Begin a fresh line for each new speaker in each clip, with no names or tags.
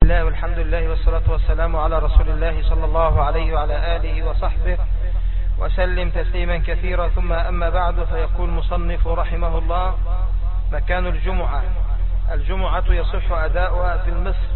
الله والحمد لله والصلاة والسلام على رسول الله صلى الله عليه وعلى آله وصحبه وسلم تسليما كثيرا ثم أما بعد فيقول مصنف رحمه الله مكان الجمعة الجمعة يصح أداؤها في المصر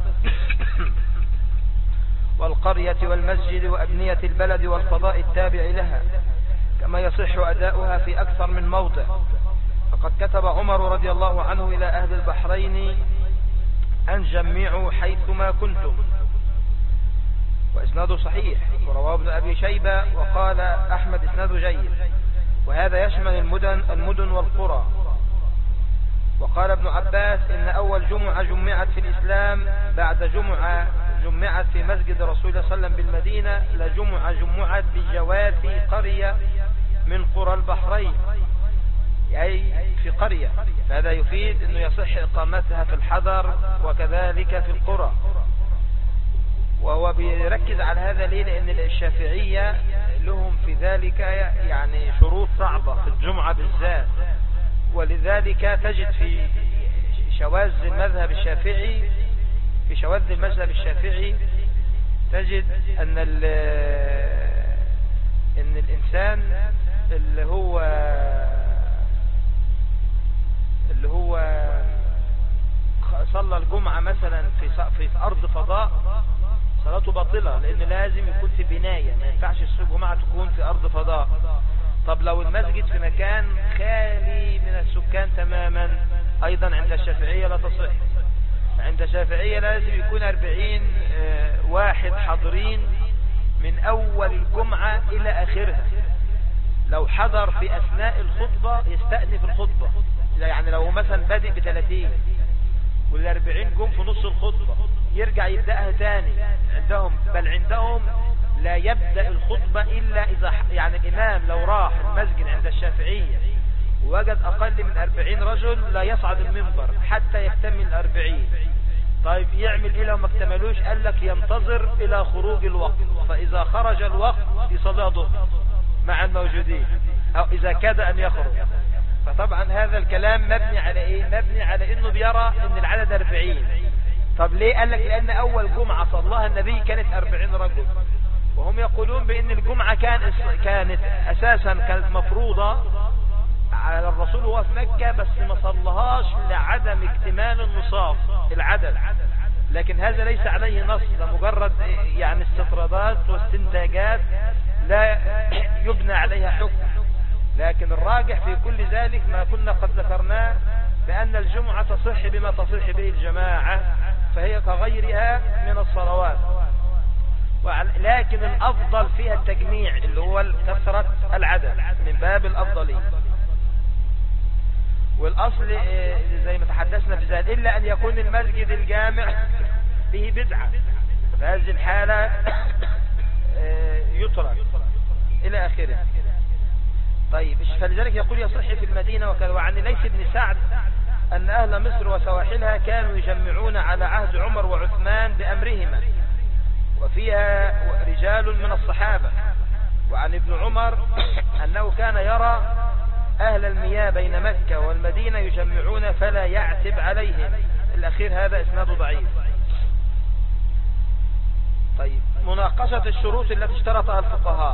والقرية والمسجد وأبنية البلد والفضاء التابع لها كما يصح أداؤها في أكثر من موضع فقد كتب عمر رضي الله عنه إلى أهل البحرين أن جمعوا حيثما كنتم وإسناده صحيح ورواه ابن أبي شيبة وقال أحمد إسناده جيد وهذا يشمل المدن, المدن والقرى وقال ابن عباس إن أول جمعة جمعت في الإسلام بعد جمعة جمعت في مسجد رسول الله صلى الله عليه وسلم بالمدينة لجمعة جمعت بجوافي قرية من قرى البحرين أي في قرية فهذا يفيد أنه يصح إقامتها في الحضر وكذلك في القرى وهو بيركز على هذا ليه لأن الشافعية لهم في ذلك يعني شروط صعبة في الجمعة بالذات ولذلك تجد في شواذ المذهب الشافعي في شواذ المذهب الشافعي تجد أن ان الإنسان اللي هو اللي هو صلى الجمعة مثلا في في أرض فضاء صلاته باطلة لأن لازم يكون في بناية ما ينفعش الجمعة تكون في أرض فضاء طب لو المسجد في مكان خالي من السكان تماما أيضا عند الشافعية لا تصح عند الشافعية لازم يكون أربعين واحد حاضرين من أول الجمعة إلى آخرها لو حضر في أثناء الخطبة يستأنف الخطبة يعني لو مثلا بادئ بثلاثين والأربعين جم في نص الخطبة يرجع يبدأها تاني عندهم بل عندهم لا يبدأ الخطبة إلا إذا يعني الإمام لو راح المسجد عند الشافعية ووجد أقل من أربعين رجل لا يصعد المنبر حتى يكتمل الأربعين طيب يعمل إيه لو ما اكتملوش قال لك ينتظر إلى خروج الوقت فإذا خرج الوقت يصلي ظهر مع الموجودين أو إذا كاد أن يخرج فطبعا هذا الكلام مبني على إيه مبني على إنه بيرى إن العدد أربعين طب ليه قال لك لأن أول جمعة صلاها النبي كانت أربعين رجل وهم يقولون بأن الجمعة كان كانت أساسا كانت مفروضة على الرسول وهو في مكة بس ما صلهاش لعدم اكتمال النصاب العدد لكن هذا ليس عليه نص ده مجرد يعني استطرادات واستنتاجات لا يبنى عليها حكم لكن الراجح في كل ذلك ما كنا قد ذكرناه بأن الجمعة تصح بما تصح به الجماعة فهي كغيرها من الصلوات لكن الأفضل فيها التجميع اللي هو كثرة العدد من باب الأفضلية والأصل زي ما تحدثنا في ذلك إلا أن يكون المسجد الجامع به بدعة فهذه الحالة يترك إلى آخره طيب فلذلك يقول يصح في المدينة وكذا وعن ليس بن سعد أن أهل مصر وسواحلها كانوا يجمعون على عهد عمر وعثمان بأمرهما وفيها رجال من الصحابة وعن ابن عمر أنه كان يرى أهل المياه بين مكة والمدينة يجمعون فلا يعتب عليهم الأخير هذا إسناد ضعيف طيب مناقشة الشروط التي اشترطها الفقهاء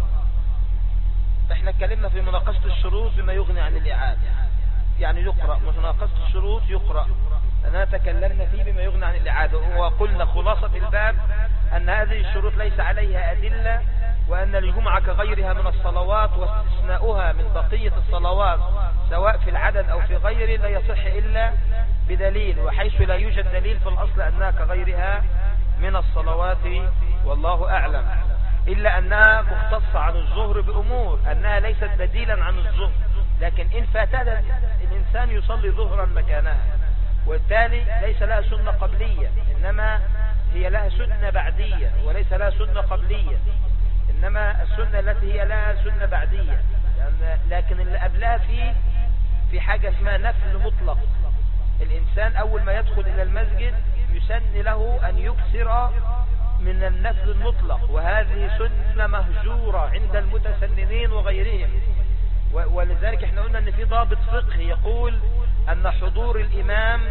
احنا اتكلمنا في مناقشة الشروط بما يغني عن الإعادة يعني يقرأ مناقشة الشروط يقرأ أننا تكلمنا فيه بما يغني عن الإعادة وقلنا خلاصة الباب أن هذه الشروط ليس عليها أدلة وأن الجمعة كغيرها من الصلوات واستثناؤها من بقية الصلوات سواء في العدد أو في غيره لا يصح إلا بدليل وحيث لا يوجد دليل في الأصل أنها كغيرها من الصلوات والله أعلم إلا أنها مختصة عن الظهر بأمور أنها ليست بديلا عن الظهر لكن إن فاتها الإنسان يصلي ظهرا مكانها وبالتالي ليس لها سنة قبلية إنما هي لها سنة بعدية وليس لها سنة قبلية إنما السنة التي هي لها سنة بعدية لكن اللي قبلها فيه في حاجة اسمها نفل مطلق الإنسان أول ما يدخل إلى المسجد يسن له أن يكسر من النفل المطلق وهذه سنة مهجورة عند المتسننين وغيرهم ولذلك احنا قلنا ان في ضابط فقهي يقول ان حضور الامام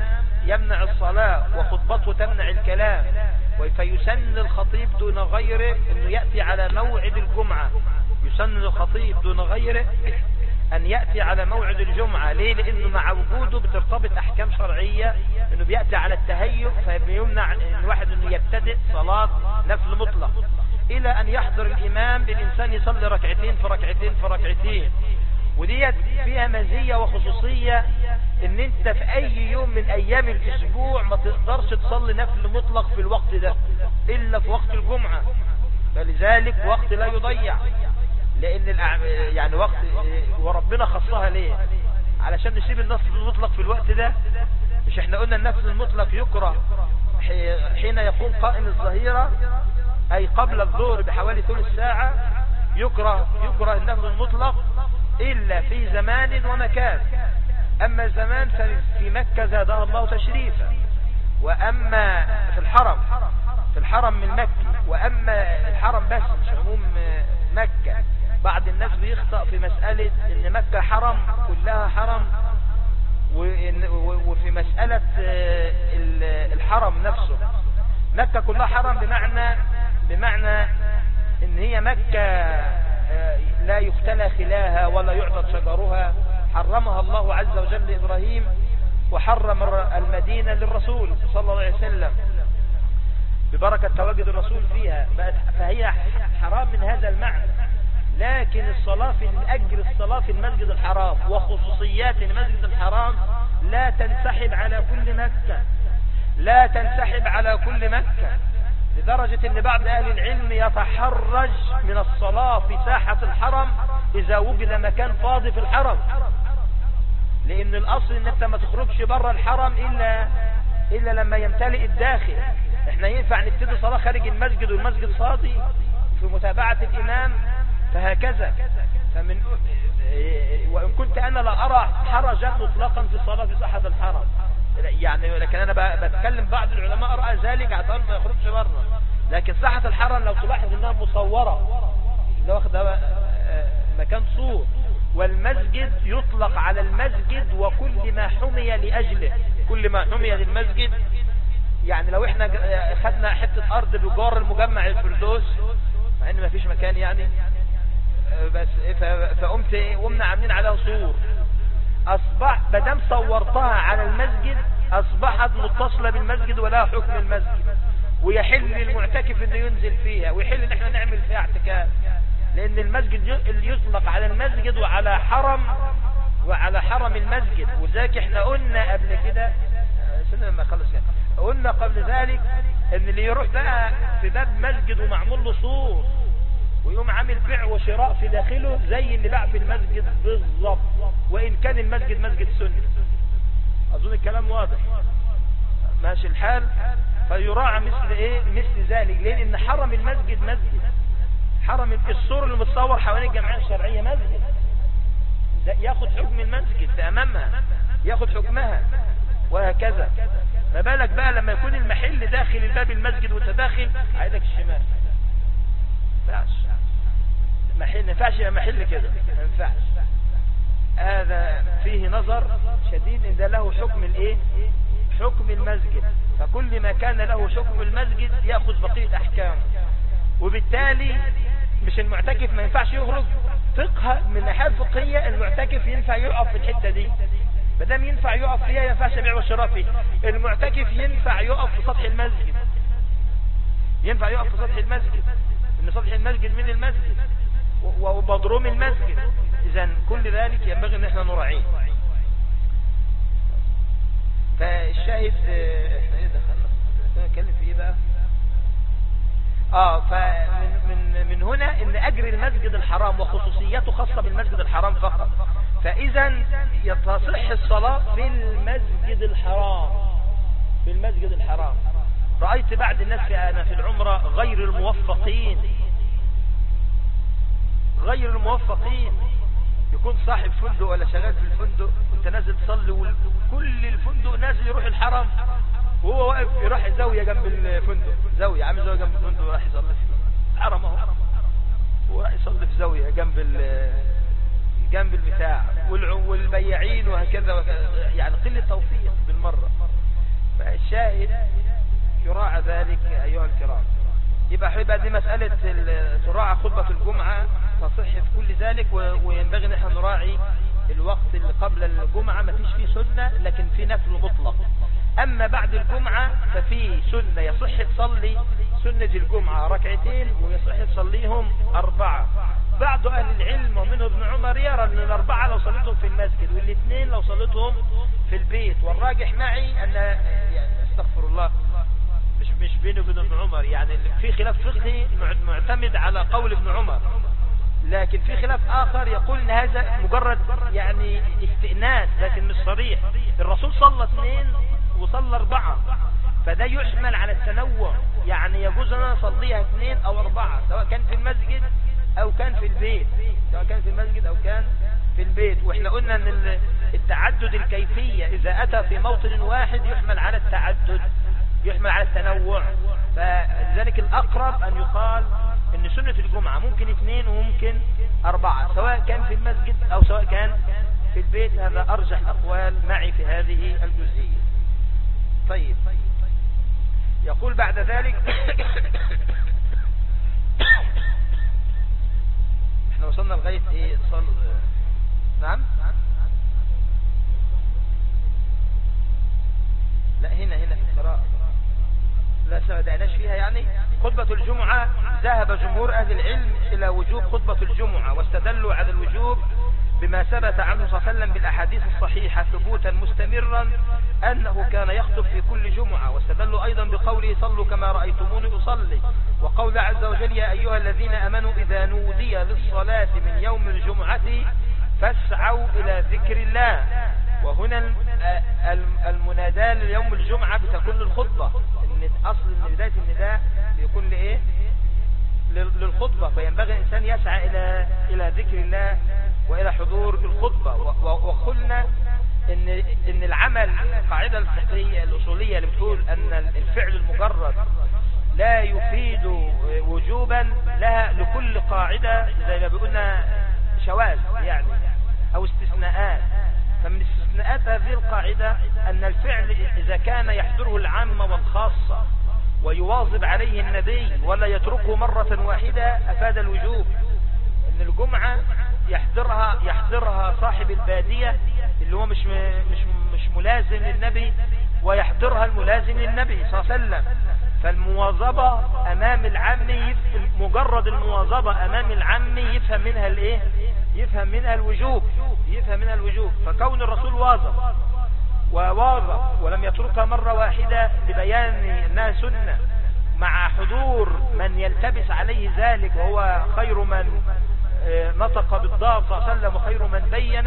يمنع الصلاة وخطبته تمنع الكلام فيسن الخطيب دون غيره انه يأتي على موعد الجمعة يسن الخطيب دون غيره ان يأتي على موعد الجمعة ليه لانه مع وجوده بترتبط احكام شرعية انه بيأتي على التهيؤ فبيمنع الواحد انه يبتدئ صلاة نفل مطلق الى ان يحضر الامام الانسان يصلي ركعتين في ركعتين في ركعتين وديت فيها مزية وخصوصية ان انت في اي يوم من ايام الاسبوع ما تقدرش تصلي نفل مطلق في الوقت ده الا في وقت الجمعة فلذلك وقت لا يضيع لان الأعم... يعني وقت وربنا خصها ليه علشان نسيب النفل المطلق في الوقت ده مش احنا قلنا النفل المطلق يكره حين يقوم قائم الظهيرة اي قبل الظهر بحوالي ثلث ساعة يكره يكره النفل المطلق الا في زمان ومكان اما زمان ففي مكة زادها الله تشريفا واما في الحرم في الحرم من مكة واما الحرم بس مش عموم مكة بعض الناس بيخطأ في مسألة ان مكة حرم كلها حرم وفي مسألة الحرم نفسه مكة كلها حرم بمعنى بمعنى ان هي مكة لا يختلى خلاها ولا يعضد شجرها حرمها الله عز وجل لإبراهيم وحرم المدينة للرسول صلى الله عليه وسلم ببركة تواجد الرسول فيها فهي حرام من هذا المعنى لكن الصلاة في أجر الصلاة في المسجد الحرام وخصوصيات المسجد الحرام لا تنسحب على كل مكة لا تنسحب على كل مكة لدرجة ان بعض اهل العلم يتحرج من الصلاة في ساحة الحرم اذا وجد مكان فاضي في الحرم لان الاصل ان انت ما تخرجش بره الحرم الا الا لما يمتلئ الداخل احنا ينفع نبتدي صلاة خارج المسجد والمسجد فاضي في متابعة الامام فهكذا فمن وان كنت انا لا ارى حرجا مطلقا في الصلاة في ساحة الحرم يعني لكن انا بتكلم بعض العلماء رأى ذلك عطان ما يخرجش بره لكن ساحة الحرم لو تلاحظ انها مصورة ده واخد مكان صور والمسجد يطلق على المسجد وكل ما حمي لأجله كل ما حمي للمسجد يعني لو احنا خدنا حتة ارض بجار المجمع الفردوس مع ان ما فيش مكان يعني بس فقمت قمنا عاملين عليها صور اصبح بدام صورتها على المسجد اصبحت متصلة بالمسجد ولها حكم المسجد ويحل للمعتكف انه ينزل فيها ويحل ان احنا نعمل فيها اعتكاف لان المسجد يطلق على المسجد وعلى حرم وعلى حرم المسجد وذلك احنا قلنا قبل كده سنة لما خلص يعني قلنا قبل ذلك ان اللي يروح بقى في باب مسجد ومعمول له صور ويقوم عامل بيع وشراء في داخله زي اللي باع في المسجد بالظبط وان كان المسجد مسجد سني اظن الكلام واضح ماشي الحال فيراعى مثل ايه مثل ذلك ليه ان حرم المسجد مسجد حرم الصور اللي متصور حوالين الجمعيه الشرعيه مسجد ده ياخد حكم المسجد ده امامها ياخد حكمها وهكذا ما بالك بقى لما يكون المحل داخل الباب المسجد وانت داخل عايزك الشمال ما ينفعش محل ما ينفعش يبقى محل كده ما ينفعش هذا فيه نظر شديد ان ده له حكم الايه حكم المسجد فكل ما كان له حكم المسجد ياخذ بقيه احكامه وبالتالي مش المعتكف ما ينفعش يخرج فقه من الناحيه الفقهيه المعتكف ينفع يقف في الحته دي ما دام ينفع يقف فيها ينفعش بيع وشراء فيه المعتكف ينفع يقف في سطح المسجد ينفع يقف في سطح المسجد ان سطح المسجد من المسجد وبضروم المسجد اذا كل ذلك ينبغي ان احنا نراعيه فالشاهد احنا ايه دخلنا نتكلم في ايه بقى اه فمن من من هنا ان اجر المسجد الحرام وخصوصياته خاصة بالمسجد الحرام فقط فاذا يتصح الصلاة في المسجد الحرام في المسجد الحرام رأيت بعض الناس في انا في العمرة غير الموفقين غير الموفقين يكون صاحب فندق ولا شغال في الفندق وانت نازل تصلي وكل الفندق نازل يروح الحرم وهو واقف يروح زاوية جنب الفندق زاوية عامل زاوية جنب الفندق وراح يصلي في الحرم اهو وراح يصلي في زاوية جنب ال جنب البتاع والبياعين وهكذا, وهكذا يعني قلة توفيق بالمرة فالشاهد يراعى ذلك أيها الكرام يبقى حبيبا دي مسألة تراعى خطبة الجمعة تصح في كل ذلك وينبغي ان احنا نراعي الوقت اللي قبل الجمعة ما فيش فيه سنة لكن في نفل مطلق اما بعد الجمعة ففي سنة يصح تصلي سنة الجمعة ركعتين ويصح تصليهم اربعة بعض اهل العلم ومنه ابن عمر يرى ان الاربعة لو صليتهم في المسجد والاثنين لو صليتهم في البيت والراجح معي ان يعني استغفر الله مش مش بيني وبين ابن عمر يعني في خلاف فقهي معتمد على قول ابن عمر لكن في خلاف آخر يقول ان هذا مجرد يعني استئناس لكن مش صريح الرسول صلى اثنين وصلى اربعة فده يحمل على التنوع يعني يجوز ان انا اصليها اثنين او اربعة سواء كان في المسجد او كان في البيت سواء كان في المسجد او كان في البيت واحنا قلنا ان التعدد الكيفية اذا اتى في موطن واحد يحمل على التعدد يحمل على التنوع فلذلك الاقرب ان يقال ان سنة الجمعة ممكن اثنين وممكن اربعة سواء كان في المسجد او سواء كان في البيت هذا ارجح الاقوال معي في هذه الجزئية طيب يقول بعد ذلك احنا وصلنا لغاية ايه صل... نعم لا هنا هنا في القراءة لا سمدعناش فيها يعني خطبة الجمعة ذهب جمهور أهل العلم إلى وجوب خطبة الجمعة واستدلوا على الوجوب بما ثبت عنه صلى الله عليه وسلم بالأحاديث الصحيحة ثبوتا مستمرا أنه كان يخطب في كل جمعة واستدلوا أيضا بقوله صلوا كما رأيتموني أصلي وقول عز وجل يا أيها الذين أمنوا إذا نودي للصلاة من يوم الجمعة فاسعوا إلى ذكر الله وهنا المناداة ليوم الجمعة بتكون للخطبة ان اصل ان بداية النداء بيكون لايه للخطبة فينبغي الانسان يسعى الى الى ذكر الله والى حضور الخطبة وقلنا ان ان العمل القاعدة الفقهية الاصولية اللي بتقول ان الفعل المجرد لا يفيد وجوبا لها لكل قاعدة زي ما بيقولنا شواذ يعني او استثناءات فمن استثناءات هذه القاعدة أن الفعل إذا كان يحضره العامة والخاصة ويواظب عليه النبي ولا يتركه مرة واحدة أفاد الوجوب أن الجمعة يحضرها يحضرها صاحب البادية اللي هو مش مش مش ملازم للنبي ويحضرها الملازم للنبي صلى الله عليه وسلم فالمواظبة أمام العام مجرد المواظبة أمام العام يفهم منها الإيه يفهم منها الوجوب يفهم منها الوجوب فكون الرسول واظب وواظب ولم يتركها مرة واحدة لبيان أنها سنة مع حضور من يلتبس عليه ذلك وهو خير من نطق بالضاد صلى الله عليه وسلم وخير من بين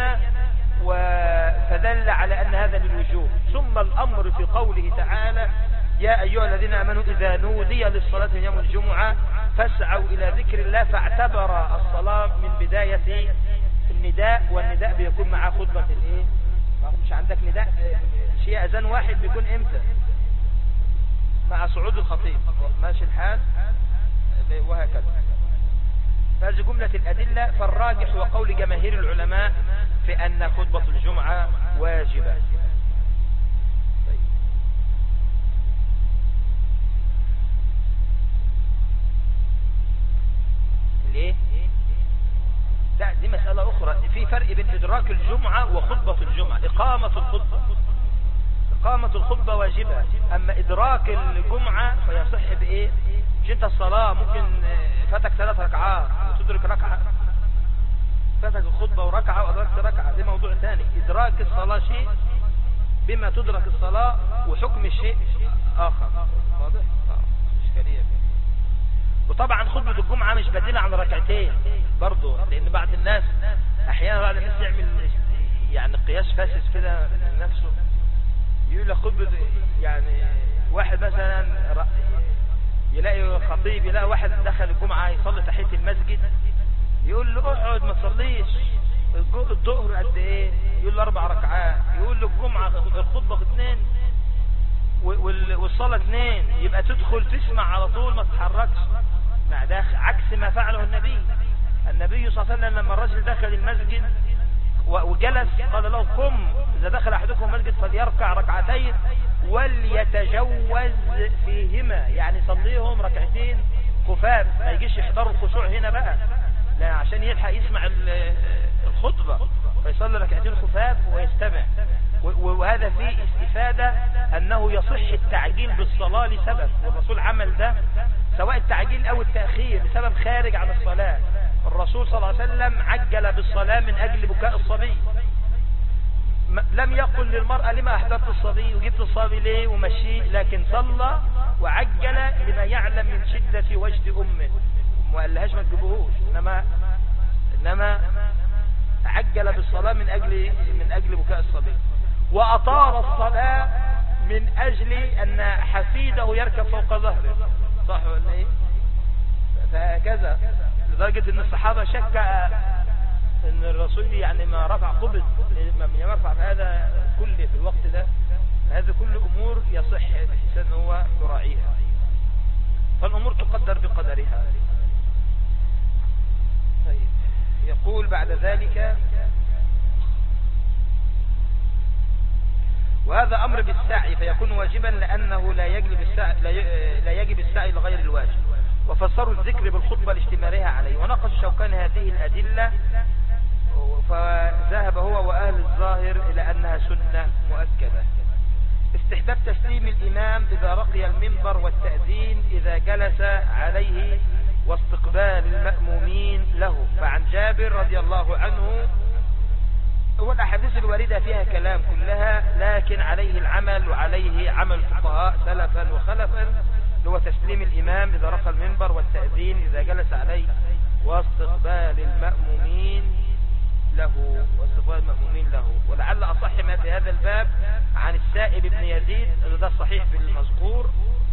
فدل على أن هذا للوجوب ثم الأمر في قوله تعالى يا أيها الذين أمنوا إذا نودي للصلاة من يوم الجمعة فاسعوا إلى ذكر الله فاعتبر الصلاة من بداية النداء والنداء بيكون مع خطبة الايه مش عندك نداء شيء أذان واحد بيكون امتى مع صعود الخطيب ماشي الحال وهكذا هذه جملة الأدلة فالراجح وقول جماهير العلماء في أن خطبة الجمعة واجبة ليه لا دي مسألة أخرى في فرق بين إدراك الجمعة وخطبة الجمعة إقامة الخطبة إقامة الخطبة واجبة أما إدراك الجمعة فيصح بإيه مش أنت الصلاة ممكن فاتك ثلاث ركعات وتدرك ركعة فاتك الخطبة وركعة وأدركت ركعة دي موضوع ثاني إدراك الصلاة شيء بما تدرك الصلاة وحكم الشيء آخر واضح؟ إشكالية وطبعا خطبة الجمعة مش بديلة عن ركعتين برضو لان بعض الناس احيانا بعض الناس يعمل يعني قياس فاسد كده من نفسه يقول لك خطبة يعني واحد مثلا يلاقي خطيب يلاقي واحد دخل الجمعة يصلي تحية المسجد يقول له اقعد ما تصليش الظهر قد ايه يقول له اربع ركعات يقول له الجمعة الخطبة اثنين والصلاة اثنين يبقى تدخل تسمع على طول ما تتحركش مع ده عكس ما فعله النبي النبي صلى الله عليه وسلم لما الرجل دخل المسجد وجلس قال له قم إذا دخل أحدكم المسجد فليركع ركعتين وليتجوز فيهما يعني صليهم ركعتين خفاف ما يجيش يحضروا الخشوع هنا بقى لا عشان يلحق يسمع الخطبة فيصلي ركعتين خفاف ويستمع وهذا فيه استفادة أنه يصح التعجيل بالصلاة لسبب والرسول عمل ده سواء التعجيل أو التأخير لسبب خارج عن الصلاة الرسول صلى الله عليه وسلم عجل بالصلاة من أجل بكاء الصبي لم يقل للمرأة لما أحدثت الصبي وجبت الصبي ليه ومشيه لكن صلى وعجل لما يعلم من شدة وجد أمه وما قالهاش ما تجيبوهوش إنما, إنما عجل بالصلاة من أجل, من أجل بكاء الصبي وأطار الصلاة من أجل أن حفيده يركب فوق ظهره صح ولا إيه فهكذا لدرجة أن الصحابة شك أن الرسول يعني ما رفع قبض ما يرفع هذا كله في الوقت ده هذا كل أمور يصح الإنسان هو يراعيها فالأمور تقدر بقدرها طيب يقول بعد ذلك وهذا أمر بالسعي فيكون واجبا لأنه لا يجب السعي, لا يجب السعي لغير الواجب وفسروا الذكر بالخطبة لاشتمالها عليه وناقش شوكان هذه الأدلة فذهب هو وأهل الظاهر إلى أنها سنة مؤكدة استحباب تسليم الإمام إذا رقي المنبر والتأذين إذا جلس عليه واستقبال المأمومين له فعن جابر رضي الله عنه والأحاديث الواردة فيها كلام كلها لكن عليه العمل وعليه عمل فقهاء سلفا وخلفا هو تسليم الإمام إذا رقى المنبر والتأذين إذا جلس عليه واستقبال المأمومين له واستقبال المأمومين له ولعل أصح ما في هذا الباب عن السائب بن يزيد ده الصحيح في المذكور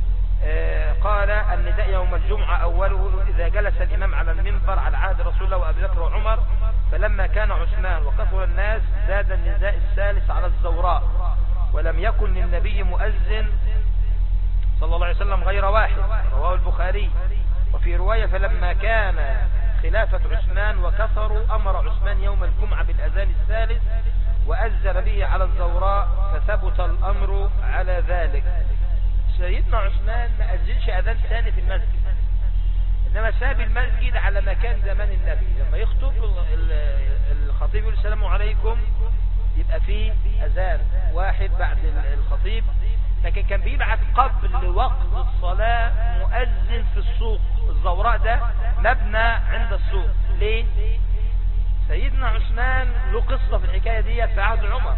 قال النداء يوم الجمعة أوله إذا جلس الإمام على المنبر على عهد رسول الله وأبي بكر وعمر فلما كان عثمان وكثر الناس زاد النداء الثالث على الزوراء ولم يكن للنبي مؤذن صلى الله عليه وسلم غير واحد رواه البخاري وفي رواية فلما كان خلافة عثمان وكثروا أمر عثمان يوم الجمعة بالأذان الثالث وأذن به على الزوراء فثبت الأمر على ذلك سيدنا عثمان ما أذنش أذان ثاني في المسجد إنما ساب المسجد على مكان زمان النبي لما يخطب الخطيب يقول السلام عليكم يبقى فيه أذان واحد بعد الخطيب لكن كان بيبعت قبل وقت الصلاة مؤذن في السوق الزوراء ده مبنى عند السوق ليه سيدنا عثمان له قصة في الحكاية دي في عهد عمر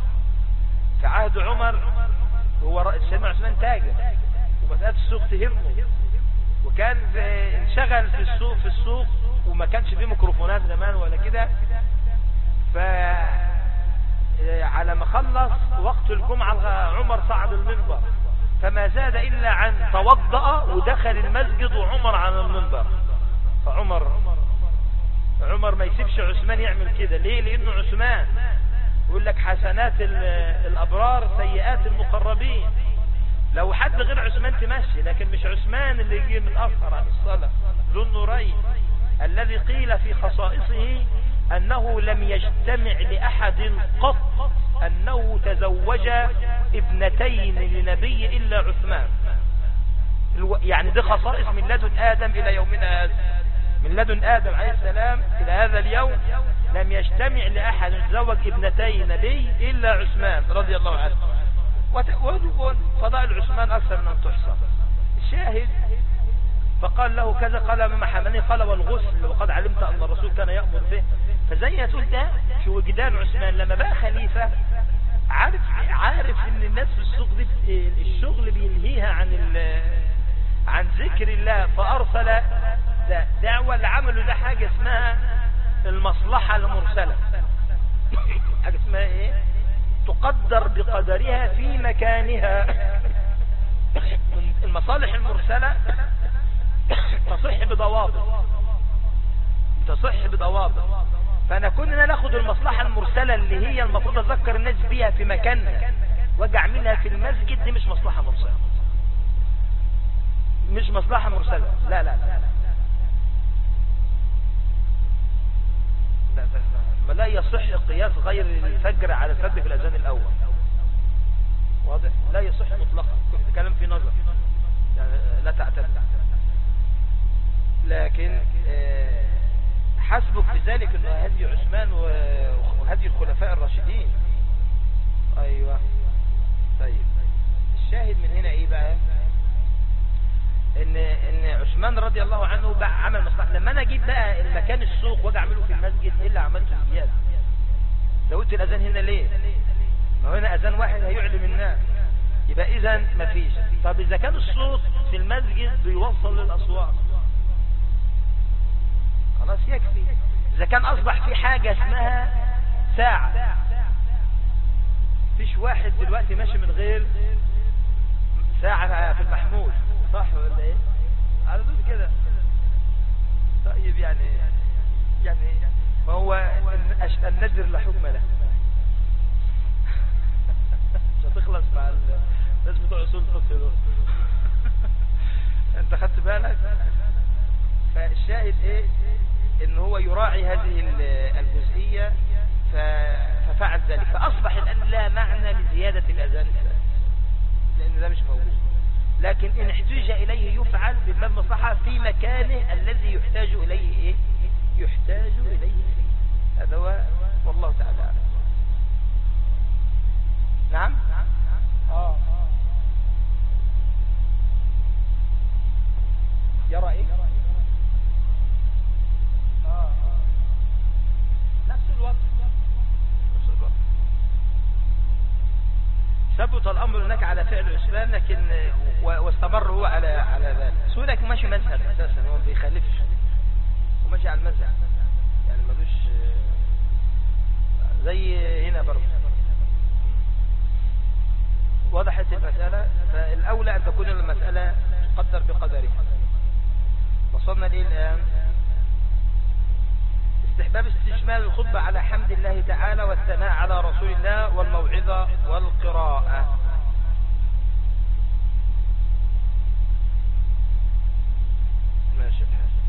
في عهد عمر هو سيدنا عثمان تاجر ومسألة السوق تهمه وكان انشغل في السوق في السوق وما كانش فيه ميكروفونات زمان ولا كده ف على ما خلص وقت الجمعة عمر صعد المنبر فما زاد إلا عن توضأ ودخل المسجد وعمر على المنبر فعمر عمر ما يسيبش عثمان يعمل كده ليه لأنه عثمان يقول لك حسنات الأبرار سيئات المقربين لو حد غير عثمان تمشي لكن مش عثمان اللي يجي متأخر عن الصلاة ذو النورين الذي قيل في خصائصه أنه لم يجتمع لأحد قط أنه تزوج ابنتين لنبي إلا عثمان يعني دي خصائص من لدن آدم إلى يومنا هذا من لدن آدم عليه السلام إلى هذا اليوم لم يجتمع لأحد تزوج ابنتي نبي إلا عثمان رضي الله عنه فضائل عثمان أكثر من أن تحصى الشاهد فقال له كذا قال ما حملني قال والغسل وقد علمت أن الرسول كان يأمر به فزي تقول ده في وجدان عثمان لما بقى خليفة عارف عارف ان الناس في السوق دي الشغل بينهيها عن عن ذكر الله فارسل ده دعوة اللي عملوا ده حاجة اسمها المصلحة المرسلة حاجة اسمها ايه تقدر بقدرها في مكانها المصالح المرسلة تصح بضوابط تصح بضوابط فانا كنا ناخد المصلحة المرسلة اللي هي المفروض اذكر الناس بيها في مكانها واجي اعملها في المسجد دي مش مصلحة مرسلة مش مصلحة مرسلة لا لا لا, لا. لا, لا يصح قياس غير الفجر على الفجر في الأذان الأول واضح لا يصح مطلقا كل كلام في نظر يعني لا تعتد لكن آه، حسبك في ذلك انه هدي عثمان وهدي الخلفاء الراشدين ايوه طيب الشاهد من هنا ايه بقى ان ان عثمان رضي الله عنه بقى عمل مصلحه لما انا اجيب بقى المكان السوق واجي اعمله في المسجد ايه اللي عملته زياده زودت الاذان هنا ليه ما هو هنا اذان واحد هيعلم الناس يبقى اذا مفيش طب اذا كان الصوت في المسجد بيوصل للاصوات خلاص يكفي اذا كان اصبح في حاجة اسمها ساعة فيش واحد دلوقتي ماشي من غير ساعة في المحمول صح ولا ايه على طول كده طيب يعني يعني ما هو النذر لا حكم له مش هتخلص مع الناس بتوع اصول الفقه دول انت خدت بالك فالشاهد ايه ان هو يراعي هذه الجزئية ففعل ذلك فاصبح الان لا معنى لزيادة الاذان الثالث لان ده مش موجود لكن ان احتاج اليه يفعل بالباب مصلحة في مكانه الذي يحتاج اليه ايه يحتاج اليه فيه هذا هو والله تعالى أعلم نعم آه. يرى ايه آه. آه. نفس الوقت نفس الوقت ثبت الامر هناك على فعل عثمان لكن واستمر هو على على ذلك سودك ماشي مذهب اساسا هو ما بيخالفش وماشي على المذهب يعني ملوش زي هنا برضه وضحت المسألة فالأولى أن تكون المسألة تقدر بقدرها وصلنا ليه الآن استحباب استشمال الخطبة على حمد الله تعالى والثناء على رسول الله والموعظة والقراءة ماشي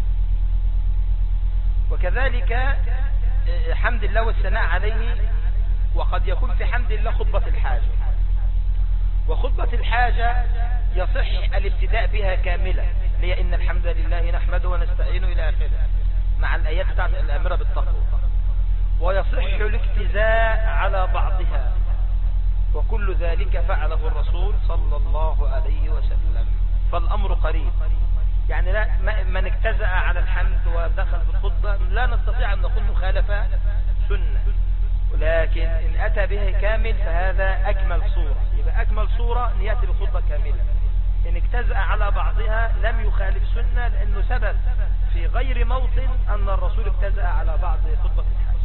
وكذلك حمد الله والثناء عليه وقد يكون في حمد الله خطبة الحاجة وخطبة الحاجة يصح الابتداء بها كاملة لي إن الحمد لله نحمده ونستعين إلى آخره مع الآيات بتاعت الأمرة بالتقوى ويصح الاجتزاء على بعضها وكل ذلك فعله الرسول صلى الله عليه وسلم فالأمر قريب يعني لا من اجتزأ على الحمد ودخل في الخطبة لا نستطيع أن نقول مخالفة سنة لكن إن أتى به كامل فهذا أكمل صورة يبقى أكمل صورة أن يأتي بخطبة كاملة إن اجتزأ على بعضها لم يخالف سنة لأنه سبب في غير موطن أن الرسول اجتزأ على بعض خطبة الحج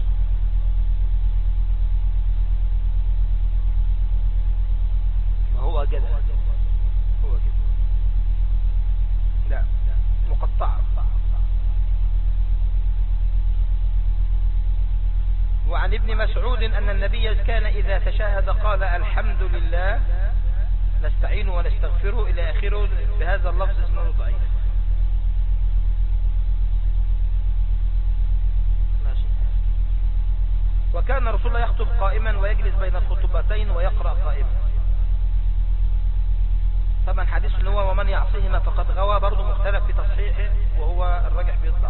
ما هو كده هو كده لا مقطعة وعن ابن مسعود أن النبي كان إذا تشاهد قال الحمد لله نستعين ونستغفره إلى آخره بهذا اللفظ اسمه ضعيف وكان رسول الله يخطب قائما ويجلس بين الخطبتين ويقرأ قائما طبعا حديث ان هو ومن يعصيهما فقد غوى برضه مختلف في تصحيحه وهو الراجح بيطلع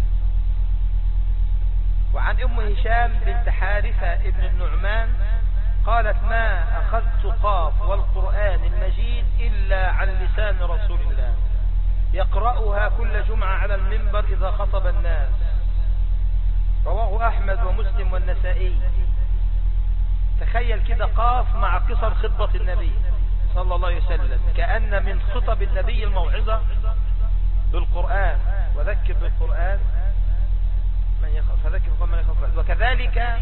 وعن ام هشام بنت حارثة ابن النعمان قالت ما أخذت قاف والقرآن المجيد إلا عن لسان رسول الله يقرأها كل جمعة على المنبر إذا خطب الناس رواه أحمد ومسلم والنسائي تخيل كده قاف مع قصر خطبة النبي صلى الله عليه وسلم كأن من خطب النبي الموعظة بالقرآن وذكر بالقرآن من يخاف فذكر من يخاف وكذلك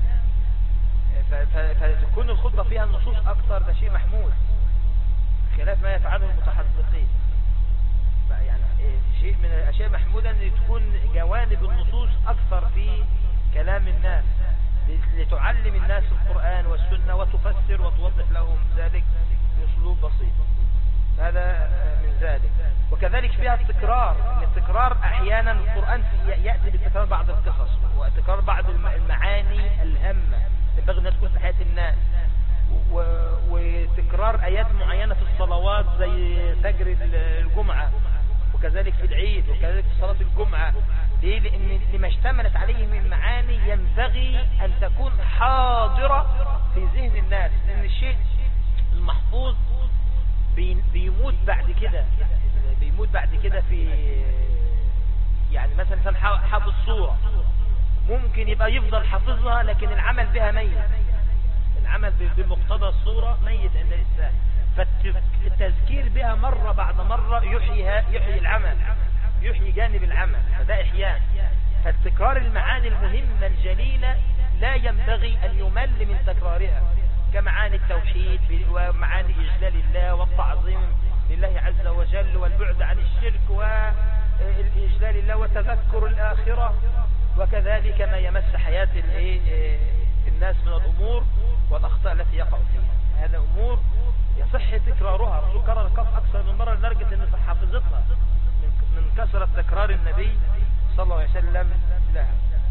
فتكون الخطبة فيها النصوص أكثر ده شيء محمود خلاف ما يفعله المتحدثين يعني شيء من الأشياء محمودة أن تكون جوانب النصوص أكثر في كلام الناس لتعلم الناس القرآن والسنة وتفسر وتوضح لهم ذلك بأسلوب بسيط هذا من ذلك وكذلك فيها التكرار التكرار أحيانا القرآن يأتي بتكرار بعض القصص وتكرار بعض المعاني الهامة ينبغي أنها تكون في حياة الناس وتكرار آيات معينة في الصلوات زي فجر الجمعة وكذلك في العيد وكذلك في صلاة الجمعة ليه لأن لما اشتملت عليه من معاني ينبغي أن تكون حاضرة في ذهن الناس لأن الشيء المحفوظ بيموت بعد كده بيموت بعد كده في يعني مثلا انسان حافظ صورة ممكن يبقى يفضل حافظها لكن العمل بها ميت العمل بمقتضى الصورة ميت عند الإنسان فالتذكير بها مرة بعد مرة يحييها يحيي العمل يحيي جانب العمل فده إحياء فالتكرار المعاني المهمة الجليلة لا ينبغي أن يمل من تكرارها كمعاني التوحيد ومعاني إجلال الله والتعظيم لله عز وجل والبعد عن الشرك والإجلال الله وتذكر الآخرة وكذلك ما يمس حياة الناس من الأمور والأخطاء التي يقع فيها هذا أمور يصح تكرارها الرسول كرر القف أكثر من مرة لدرجة أن حافظتها من كثرة تكرار النبي صلى الله عليه وسلم لها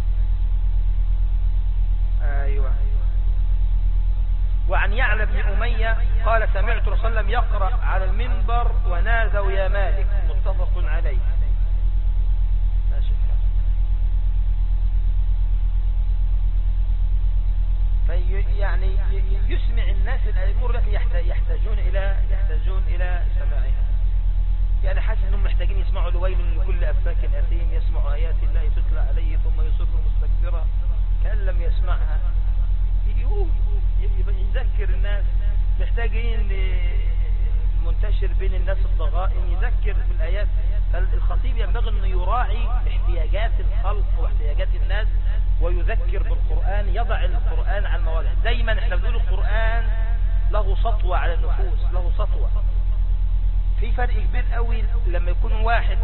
أيوة وعن يعلى بن أمية قال سمعت رسول الله يقرأ على المنبر ونادوا يا مالك متفق عليه يعني يسمع الناس الأمور التي يحتاجون إلى يحتاجون إلى سماعها يعني حاسس أنهم محتاجين يسمعوا لويل لكل أفاك أثيم يسمع آيات الله تتلى عليه ثم يصر مستكبرا كأن لم يسمعها يذكر الناس محتاجين منتشر بين الناس الضغائن يذكر بالآيات فالخطيب ينبغي أن يراعي احتياجات الخلق واحتياجات الناس ويذكر بالقرآن يضع القرآن على المواضع دايما احنا بنقول القرآن له سطوة على النفوس له سطوة في فرق كبير قوي لما يكون واحد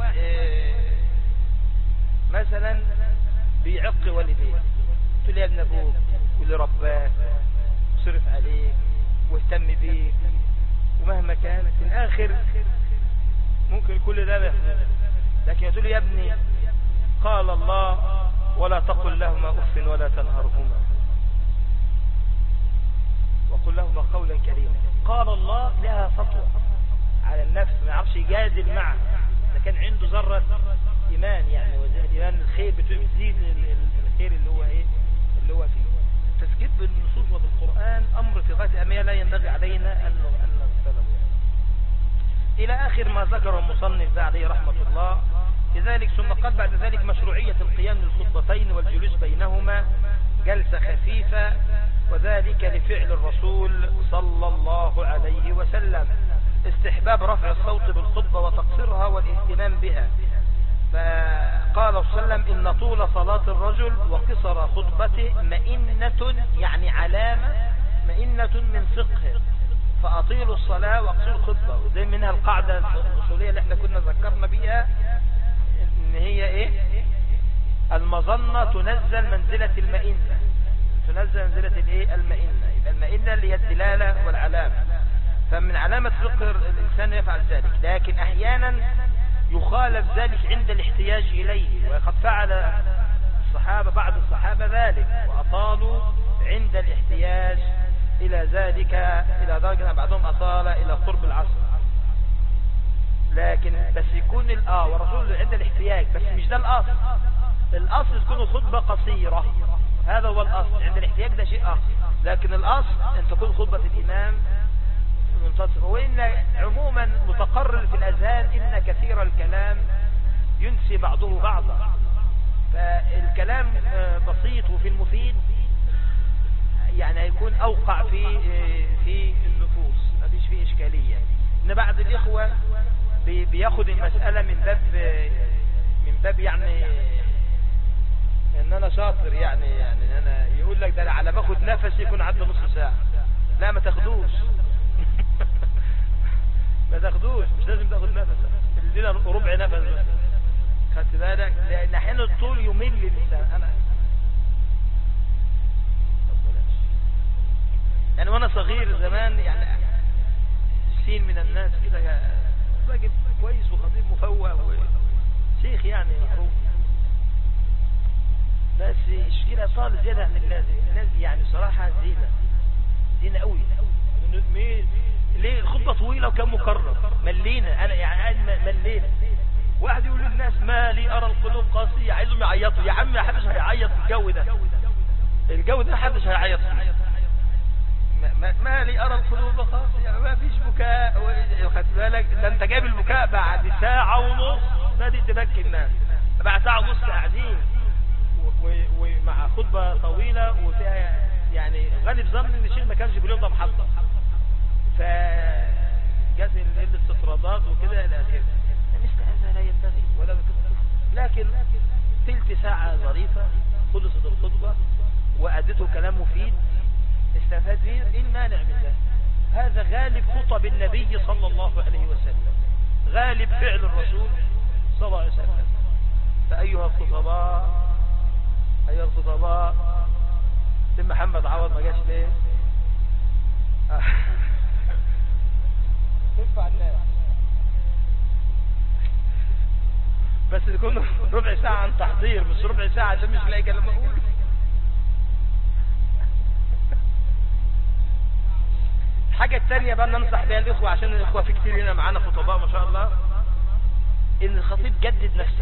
مثلا بيعق والديه تقول يا ابن ابوك واللي رباك وصرف عليك واهتم بيك ومهما كان في الاخر ممكن كل ده يحصل لكن تقول يا ابني قال الله ولا تقل لهما اف ولا تنهرهما وقل لهما قولا كريما قال الله لها سطوة على النفس ما يعرفش يجادل معه ده كان عنده ذرة ايمان يعني ايمان الخير بتزيد الخير اللي هو ايه اللي هو فيه التسجيل بالنصوص وبالقرآن امر في غاية الأهمية لا ينبغي علينا ان ان نغفله الى اخر ما ذكر المصنف عليه رحمة الله لذلك ثم قال بعد ذلك مشروعية القيام للخطبتين والجلوس بينهما جلسة خفيفة وذلك لفعل الرسول صلى الله عليه وسلم استحباب رفع الصوت بالخطبة وتقصيرها والاهتمام بها فقال صلى الله عليه وسلم إن طول صلاة الرجل وقصر خطبته مئنة يعني علامة مئنة من فقه فأطيلوا الصلاة واقصروا الخطبة وزي منها القاعدة الأصولية اللي احنا كنا ذكرنا بيها ان هي ايه المظنة تنزل منزلة المئنة تنزل منزلة الايه المئنة يبقى المئنة اللي هي الدلالة والعلامة فمن علامة فقه الإنسان يفعل ذلك لكن أحيانا يخالف ذلك عند الاحتياج إليه وقد فعل الصحابة بعض الصحابة ذلك وأطالوا عند الاحتياج إلى ذلك إلى درجة بعضهم أطال إلى قرب العصر لكن بس يكون الآه ورسول عند الاحتياج بس مش ده الأصل الأصل تكون الخطبة قصيرة هذا هو الأصل عند الاحتياج ده شيء آخر لكن الأصل أن تكون خطبة الإمام منتصفة وإن عموما متقرر في الأذهان إن كثير الكلام ينسي بعضه بعضا فالكلام بسيط وفي المفيد يعني هيكون أوقع في في النفوس ما فيش فيه إشكالية إن بعض الإخوة بياخد المسألة من باب من باب يعني ان انا شاطر يعني يعني انا يقول لك ده على باخد نفس يكون عدى نص ساعة لا ما تاخدوش ما تاخدوش مش لازم تاخد نفس الليلة ربع نفس بس خدت بالك لان احيانا الطول يمل الانسان انا يعني وانا صغير زمان يعني سين من الناس كده راجل كويس وخطيب مفوه وشيخ يعني معروف بس الشكلة طال زيادة عن اللازم الناس يعني صراحة زينة زينة قوي مين ليه الخطبة طويلة وكان مكرر ملينا انا يعني قاعد ملينا واحد يقول للناس ما لي ارى القلوب قاسية عايزهم يعيطوا يا عم حدش هيعيط في الجو ده الجو ده حدش هيعيط فيه ما, ما لي ارى القلوب قاسية ما فيش بكاء خدت بالك ده انت جايب البكاء بعد ساعة ونص بادئ تبكي الناس بعد ساعة ونص قاعدين ومع خطبة طويلة وفيها يعني غالب ظن ان الشيخ ما كانش في اليوم ده محضر فجت الاستطرادات وكده الى اخره مثل هذا لا ينبغي ولا لكن تلت ساعة ظريفة خلصت الخطبة وأدته كلام مفيد استفاد به ايه المانع من ذلك هذا غالب خطب النبي صلى الله عليه وسلم غالب فعل الرسول صلى الله عليه وسلم فأيها الخطباء أيها الخطباء سيد محمد عوض ما جاش ليه تدفع الناس بس يكون ربع ساعة عن تحضير مش ربع ساعة عشان مش لاقي كلام اقول الحاجة التانية بقى ننصح بها الإخوة عشان الإخوة في كتير هنا معانا خطباء ما شاء الله إن الخطيب جدد نفسك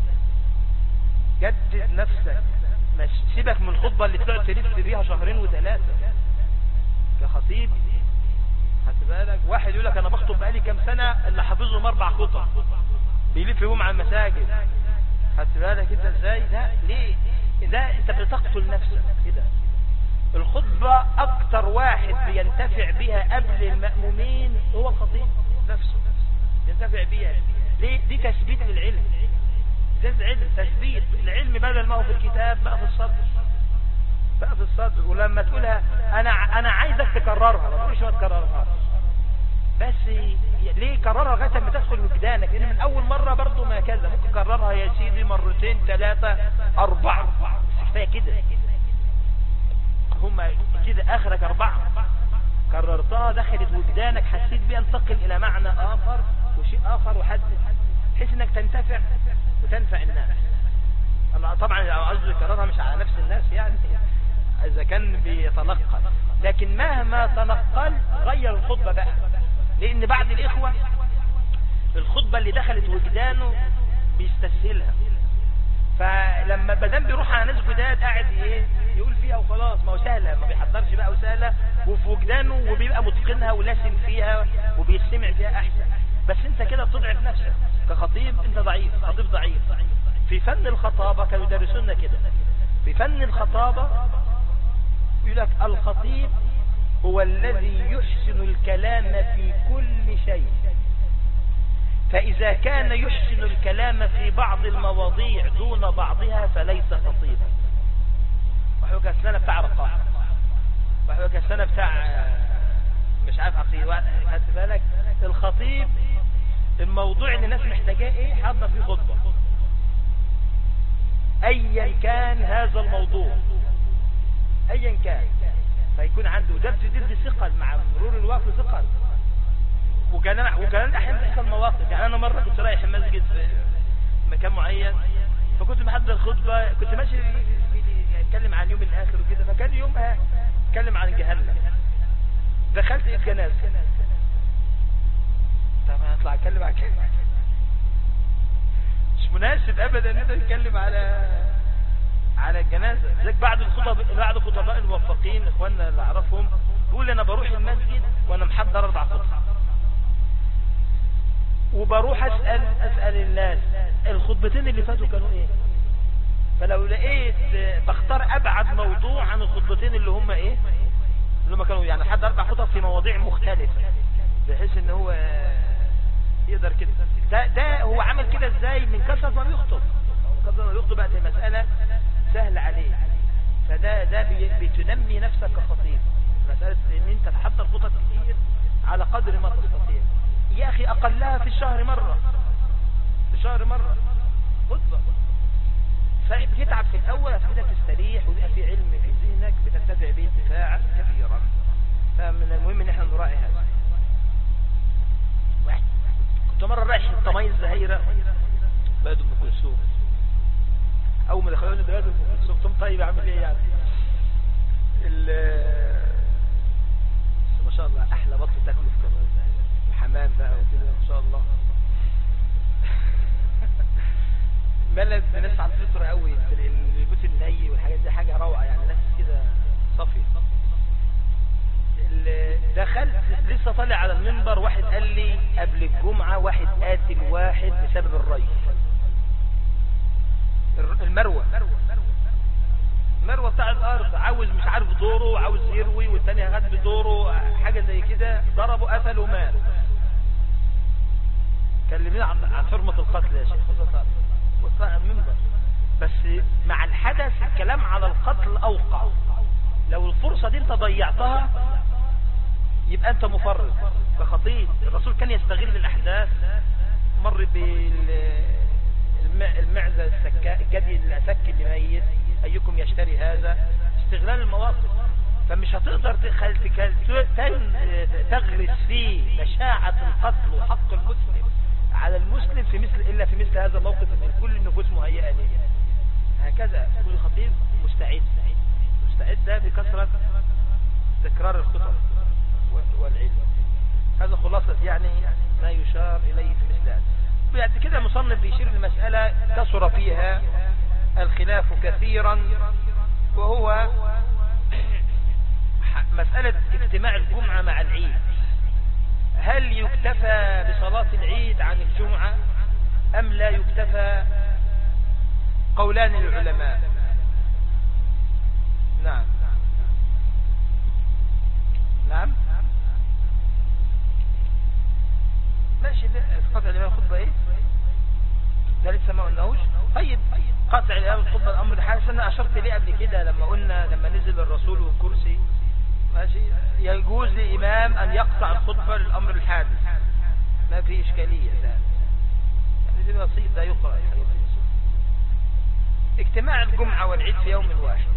جدد نفسك مش سيبك من الخطبة اللي تقعد تلف بيها شهرين وثلاثة كخطيب خدت بالك واحد يقول لك انا بخطب بقالي كام سنة اللي حافظهم اربع خطب بيلف بيهم على المساجد خدت بالك انت ازاي لا ليه ده انت بتقتل نفسك كده الخطبة اكتر واحد بينتفع بها قبل المأمومين هو الخطيب نفسه ينتفع بيها ليه دي تثبيت للعلم ده علم تثبيت العلم بدل ما هو في الكتاب بقى في الصدر بقى في الصدر ولما تقولها انا انا عايزك تكررها ما تقولش ما تكررها بس ليه كررها لغايه ما تدخل وجدانك لان من اول مره برضو ما كذا ممكن كررها يا سيدي مرتين ثلاثه اربعه بس كفايه كده هم كده اخرك اربعه كررتها دخلت وجدانك حسيت بيها انتقل الى معنى اخر وشيء اخر وحدد بحيث انك تنتفع وتنفع الناس انا طبعا قصدي كررها مش على نفس الناس يعني اذا كان بيتنقل لكن مهما تنقل غير الخطبة بقى لان بعد الاخوة الخطبة اللي دخلت وجدانه بيستسهلها فلما بدل بيروح على ناس جداد قاعد ايه يقول فيها وخلاص ما هو سهله ما بيحضرش بقى وسهله وفي وجدانه وبيبقى متقنها ولاسم فيها وبيستمع فيها احسن بس انت كده بتضعف نفسك كخطيب انت ضعيف خطيب ضعيف في فن الخطابة كانوا يدرسونا كده في فن الخطابة يقول لك الخطيب هو الذي يحسن الكلام في كل شيء فإذا كان يحسن الكلام في بعض المواضيع دون بعضها فليس خطيبا وحوك السنة بتاع رقاع وحوك السنة بتاع مش عارف عقيد خدت بالك الخطيب الموضوع اللي الناس محتاجاه ايه حضر فيه خطبة ايا كان هذا الموضوع ايا كان فيكون عنده ده بتدي ثقل مع مرور الوقت ثقل وكان وكان احيانا بتحصل مواقف يعني انا مره كنت رايح المسجد في مكان معين فكنت محضر خطبه كنت ماشي اتكلم عن يوم الاخر وكده فكان يومها اتكلم عن جهنم دخلت ايه جنازه طب هطلع اتكلم عن كده مش مناسب ابدا ان انت تتكلم على على الجنازه زيك بعد الخطب بعد خطباء الموفقين اخواننا اللي اعرفهم يقول انا بروح المسجد وانا محضر اربع خطب وبروح اسال اسال الناس الخطبتين اللي فاتوا كانوا ايه فلو لقيت بختار ابعد موضوع عن الخطبتين اللي هم ايه اللي هم كانوا يعني حد اربع خطب في مواضيع مختلفه بحيث ان هو يقدر كده ده, ده هو عمل كده ازاي من كثرة ما بيخطب كثرة ما بيخطب بقت المسألة سهل عليه فده ده بي بتنمي نفسك كخطيب مسألة ان انت تحضر خطب كتير على قدر ما تستطيع يا اخي اقلها في الشهر مرة في الشهر مرة خطبة فبتتعب في الاول عشان كده تستريح ويبقى في علم في ذهنك بتنتفع به انتفاعا كبيرا فمن المهم ان احنا نراعي هذا كنت مرة رايح الطمايز زهيرة بلد ام كلثوم اول ما دخلوني بلد ام كلثوم قلت طيب اعمل ايه يعني ال ما شاء الله احلى بط تاكله في كمان حمام بقى وكده ما شاء الله بلد ناس على الفطرة قوي البيوت الني والحاجات دي حاجة روعة يعني ناس كده صافية ال- دخلت لسه طالع على المنبر واحد قال لي قبل الجمعة واحد قاتل واحد بسبب الري الر- المروة المروة بتاع الارض عاوز مش عارف دوره عاوز يروي والتاني هغد بدوره حاجة زي كده ضربه قتل ومات كلمنا عن عن حرمة القتل يا شيخ وطلع على المنبر بس مع الحدث الكلام على القتل اوقع لو الفرصة دي انت ضيعتها يبقى انت مفرط كخطيب الرسول كان يستغل الاحداث مر بالمعزة السكاء الجدي الاسك اللي ميت ايكم يشتري هذا استغلال المواقف فمش هتقدر تخل... تكل... تن... تغرس فيه مشاعة القتل وحق المسلم على المسلم في مثل الا في مثل هذا الموقف ان كل النفوس مهيئة ليه هكذا كل خطيب مستعد مستعدة بكثرة تكرار الخطب والعلم هذا خلاصة يعني ما يشار إليه في مثل هذا بعد كده المصنف بيشير المسألة كثر فيها الخلاف كثيرا وهو مسألة اجتماع الجمعة مع العيد هل يكتفى بصلاة العيد عن الجمعة أم لا يكتفى قولان للعلماء نعم نعم ماشي ده قطع الإمام الخطبة إيه ده لسه ما قلناهوش طيب قطع الإمام الخطبة الأمر حاسس أنا أشرت ليه قبل كده لما قلنا لما نزل الرسول والكرسي ماشي يجوز لإمام أن يقطع الخطبة للأمر الحادث ما في إشكالية ده يعني دي بسيط ده يقرأ الحديث اجتماع الجمعة والعيد في يوم واحد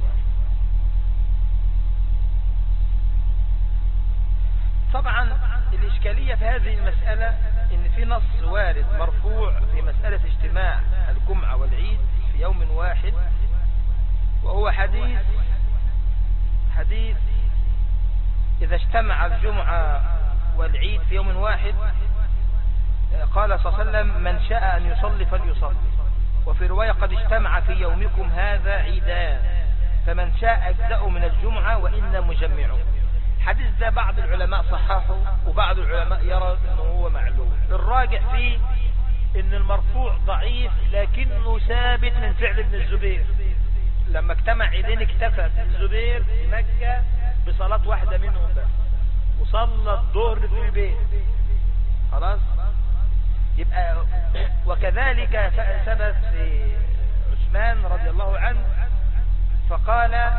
طبعا الإشكالية في هذه المسألة إن في نص وارد مرفوع في مسألة اجتماع الجمعة والعيد في يوم واحد وهو حديث حديث إذا اجتمع الجمعة والعيد في يوم واحد قال صلى الله عليه وسلم من شاء أن يصلي فليصلي وفي رواية قد اجتمع في يومكم هذا عيدان فمن شاء أجزأ من الجمعة وإن مجمعون الحديث ده بعض العلماء صححه وبعض العلماء يرى انه هو معلوم الراجع فيه ان المرفوع ضعيف لكنه ثابت من فعل ابن الزبير لما اجتمع عيدين اكتفى ابن الزبير في مكة بصلاة واحدة منهم بس وصلى الظهر في البيت خلاص يبقى وكذلك ثبت في عثمان رضي الله عنه فقال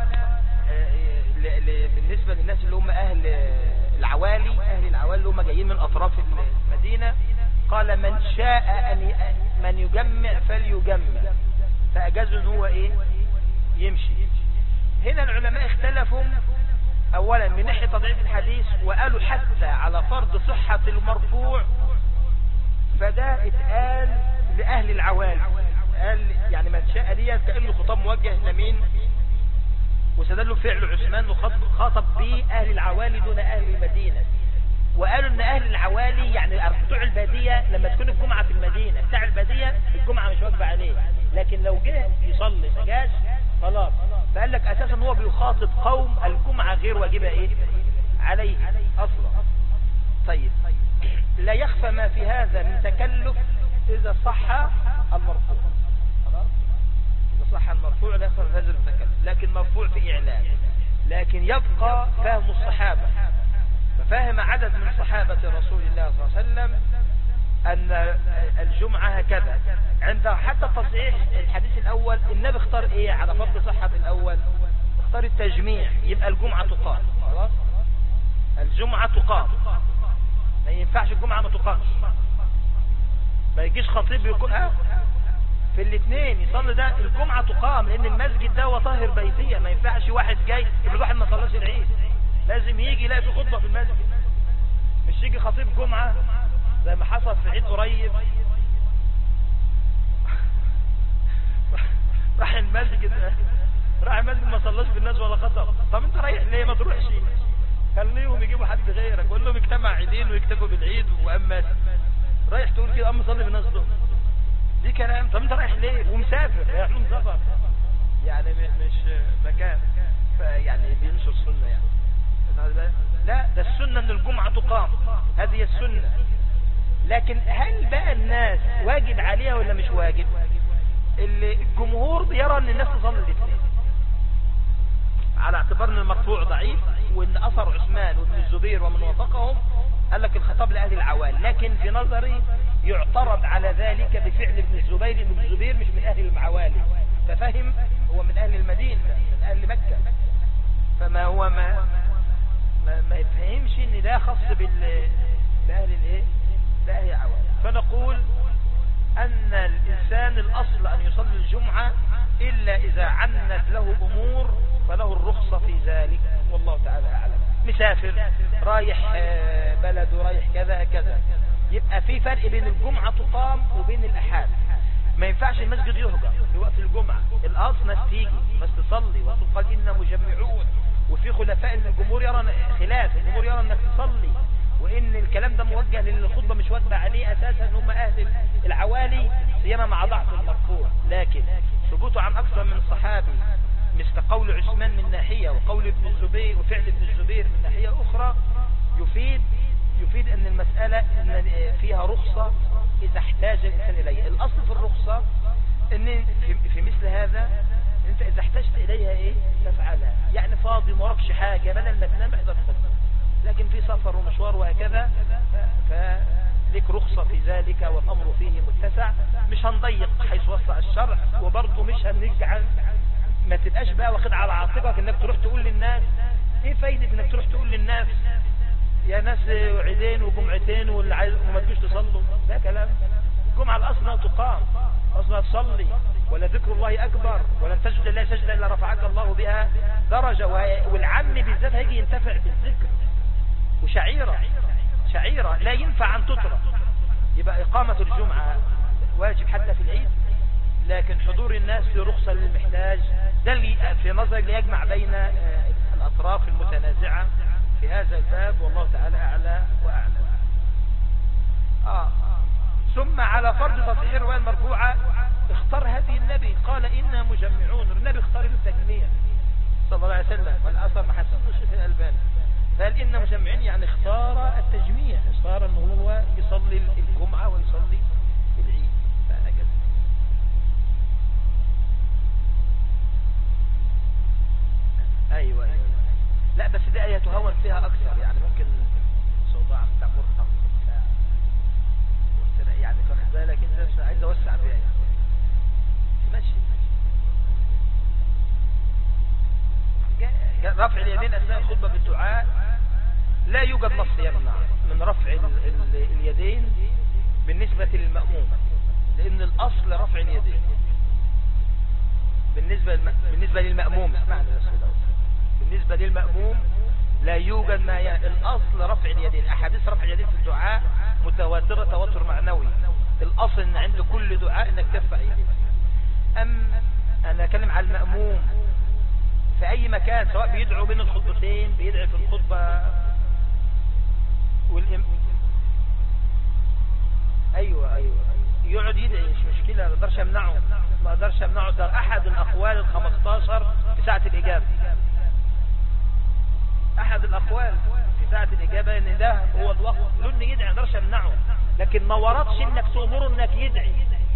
بالنسبة للناس اللي هم أهل العوالي أهل العوالي اللي هم جايين من أطراف المدينة قال من شاء أن من يجمع فليجمع فأجازوا ان هو إيه يمشي هنا العلماء اختلفوا أولا من ناحية تضعيف الحديث وقالوا حتى على فرض صحة المرفوع فده اتقال لأهل العوالي قال يعني من شاء ديت كأنه خطاب موجه لمين وسدلوا فعل عثمان وخاطب به أهل العوالي دون أهل المدينة وقالوا ان أهل العوالي يعني بتوع البادية لما تكون الجمعة في المدينة بتاع البادية الجمعة مش واجبة عليه لكن لو جه يصلي ما جاش خلاص فقال لك أساسا هو بيخاطب قوم الجمعة غير واجبة إيه عليه أصلا طيب لا يخفى ما في هذا من تكلف إذا صح المرفوع خلاص إذا صح المرفوع لا يخفى هذا التكلف لكن مرفوع في إعلان لكن يبقى فهم الصحابة ففهم عدد من صحابة رسول الله صلى الله عليه وسلم أن الجمعة هكذا عند حتى تصحيح الحديث الأول النبي اختار إيه على فرض صحة الأول اختار التجميع يبقى الجمعة تقام خلاص الجمعة تقام ما ينفعش الجمعة ما تقامش ما يجيش خطيب يكون اه في الاثنين يصلي ده الجمعة تقام لان المسجد ده هو طاهر بيتية ما ينفعش واحد جاي يقول واحد ما صلاش العيد لازم يجي يلاقي في خطبة في المسجد مش يجي خطيب جمعة زي ما حصل في عيد قريب راح المسجد راح المسجد ما صلاش بالناس ولا خطب طب انت رايح ليه ما تروحش خليهم يجيبوا حد غيرك قول لهم اجتمع عيدين ويكتفوا بالعيد واما رايح تقول كده اما صلي بالناس دول دي كلام طب انت رايح ليه ومسافر رايح لهم سفر يعني مش مكان يعني بينسوا السنه يعني لا ده السنه ان الجمعه تقام هذه السنه لكن هل بقى الناس واجب عليها ولا مش واجب الجمهور بيرى ان الناس تصلي الاثنين على اعتبار ان المرفوع ضعيف وان اثر عثمان وابن الزبير ومن وافقهم قال لك الخطاب لاهل العوال لكن في نظري يعترض على ذلك بفعل ابن الزبير ابن الزبير مش من اهل المعوالي ففهم هو من اهل المدينة من اهل مكة فما هو ما ما, ما يفهمش ان ده خاص بال باهل الايه باهل العوال فنقول ان الانسان الاصل ان يصلي الجمعة الا اذا عنت له امور فله الرخصة في ذلك والله تعالى أعلم مسافر رايح بلد ورايح كذا كذا يبقى في فرق بين الجمعة تقام وبين الأحاد ما ينفعش المسجد يهجر في وقت الجمعة الأصل ناس تيجي ناس تصلي والرسول قال إنا مجمعون وفي خلفاء ان الجمهور يرى خلاف الجمهور يرى انك تصلي وان الكلام ده موجه لان الخطبه مش واجبه عليه اساسا ان هم اهل العوالي سيما مع ضعف المرفوع لكن ثبوته عن اكثر من صحابي مثل قول عثمان من ناحية وقول ابن الزبير وفعل ابن الزبير من ناحية أخرى يفيد يفيد أن المسألة أن فيها رخصة إذا احتاج الإنسان إليها الأصل في الرخصة أن في مثل هذا أنت إذا احتجت إليها إيه تفعلها يعني فاضي وراكش حاجة بدل ما تنام احضر خطبة لكن في سفر ومشوار وهكذا فلك رخصة في ذلك والأمر فيه متسع مش هنضيق حيث وسع الشرع وبرضه مش هنجعل ما تبقاش بقى واخد على عاتقك انك تروح تقول للناس ايه فايدة انك تروح تقول للناس يا ناس عيدين وجمعتين واللي عايز وما تجوش تصلوا ده كلام الجمعة الاصل تقام اصلا تصلي ولا ذكر الله اكبر ولا تسجد الله سجدة الا رفعك الله بها درجة والعم بالذات هيجي ينتفع بالذكر وشعيرة شعيرة لا ينفع ان تترك يبقى اقامة الجمعة واجب حتى في العيد لكن حضور الناس في رخصة للمحتاج ده اللي في نظر اللي يجمع بين الأطراف المتنازعة في هذا الباب والله تعالى أعلى وأعلم آه. ثم على فرض تصحيح الرواية المرفوعة اختار هذه النبي قال إنا مجمعون النبي اختار التجميع صلى الله عليه وسلم والأثر ما حسنه الشيخ الألباني قال إنا مجمعين يعني اختار التجميع اختار أنه هو يصلي الجمعة ويصلي العيد فهكذا ايوه ايوه لا بس دي ايه تهون فيها اكثر يعني ممكن صداع بتاع مرهق بتاع يعني تاخد بالك انت عايز اوسع فيها يعني ماشي رفع اليدين اثناء الخطبه بالدعاء لا يوجد نص يمنع من رفع ال ال اليدين بالنسبه للماموم لان الاصل رفع اليدين بالنسبه بالنسبه للماموم اسمعني يا رسول الله بالنسبة للمأموم لا يوجد ما ي... الأصل رفع اليدين أحاديث رفع اليدين في الدعاء متواترة تواتر معنوي الأصل أن عند كل دعاء أنك ترفع يدين أم أنا أكلم على المأموم في أي مكان سواء بيدعو بين الخطبتين بيدعي في الخطبة والإم... أيوة أيوة يقعد يدعي مش مشكلة ما اقدرش امنعه ما اقدرش امنعه ده احد الاقوال ال 15 في ساعة الاجابة احد الاقوال في ساعة الاجابة ان ده هو الوقت لن يدعي ما اقدرش امنعه لكن ما وردش انك تأمره انك يدعي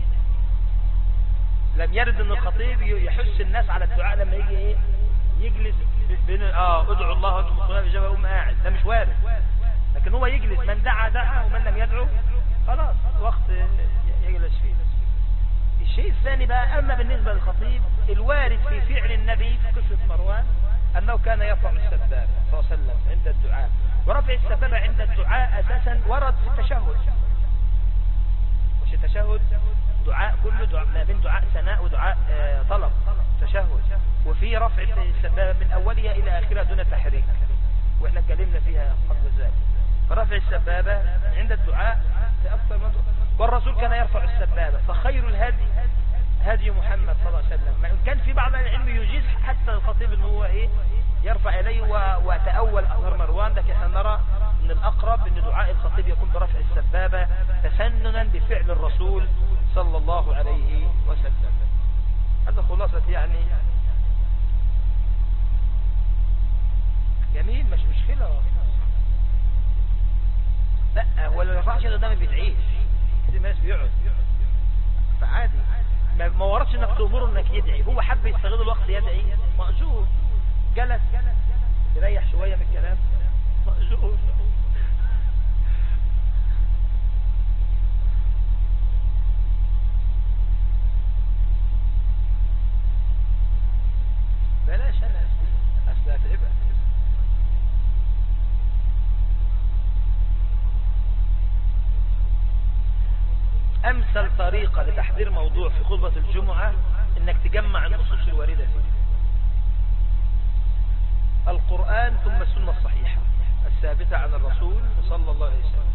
لم يرد ان الخطيب يحس الناس على الدعاء لما يجي ايه يجلس بين اه ادعوا الله وانتم مقيمون بالاجابه يقوم قاعد ده مش وارد لكن هو يجلس من دعا دعا ومن لم يدعو خلاص وقت يجلس فيه الشيء الثاني بقى أما بالنسبة للخطيب الوارد في فعل النبي في قصة مروان أنه كان يرفع السبابة صلى الله عليه وسلم عند الدعاء ورفع السبابة عند الدعاء أساسا ورد في التشهد مش التشهد دعاء كله دعاء ما بين دعاء ثناء ودعاء آه طلب تشهد وفي رفع السبابة من أولها إلى آخرها دون تحريك وإحنا اتكلمنا فيها قبل ذلك فرفع السبابة عند الدعاء في أكثر من والرسول كان يرفع السبابة فخير الهدي هدي محمد صلى الله عليه وسلم ما إن كان في بعض العلم يجيز حتى الخطيب ان هو ايه يرفع إليه وتأول أثر مروان لكن احنا نرى أن الأقرب أن دعاء الخطيب يكون برفع السبابة تسننا بفعل الرسول صلى الله عليه وسلم هذا خلاصة يعني جميل مش مشكلة لا هو اللي ما يرفعش قدام بيتعيش كده الناس بيقعد فعادي ما وردش انك تأمره انك يدعي هو حب يستغل الوقت يدعي مأجور جلس يريح شوية من الكلام مأجور بلاش انا اصل هتعبك امثل طريقة لتحضير موضوع في خطبة الجمعة انك تجمع النصوص الواردة فيه القرآن ثم السنة الصحيحة الثابتة عن الرسول صلى الله عليه وسلم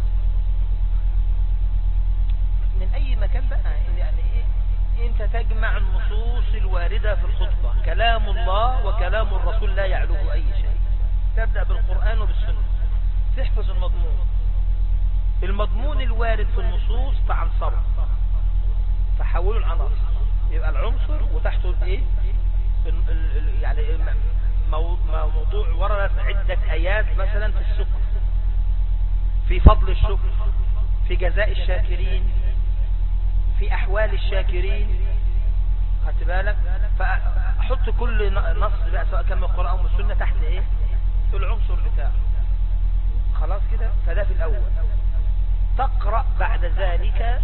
من اي مكان بقى يعني إيه؟ انت تجمع النصوص الواردة في الخطبة كلام الله وكلام الرسول لا يعلوه اي شيء تبدأ بالقرآن وبالسنة تحفظ المضمون المضمون الوارد في النصوص تعنصره تحوله العناصر يبقى العنصر وتحته الايه يعني موضوع وردت عدة ايات مثلا في الشكر في فضل الشكر في جزاء الشاكرين في احوال الشاكرين خدت بالك فاحط كل نص بقى سواء كان من القرآن او من السنة تحت ايه العنصر بتاعه خلاص كده فده في الاول تقرأ بعد ذلك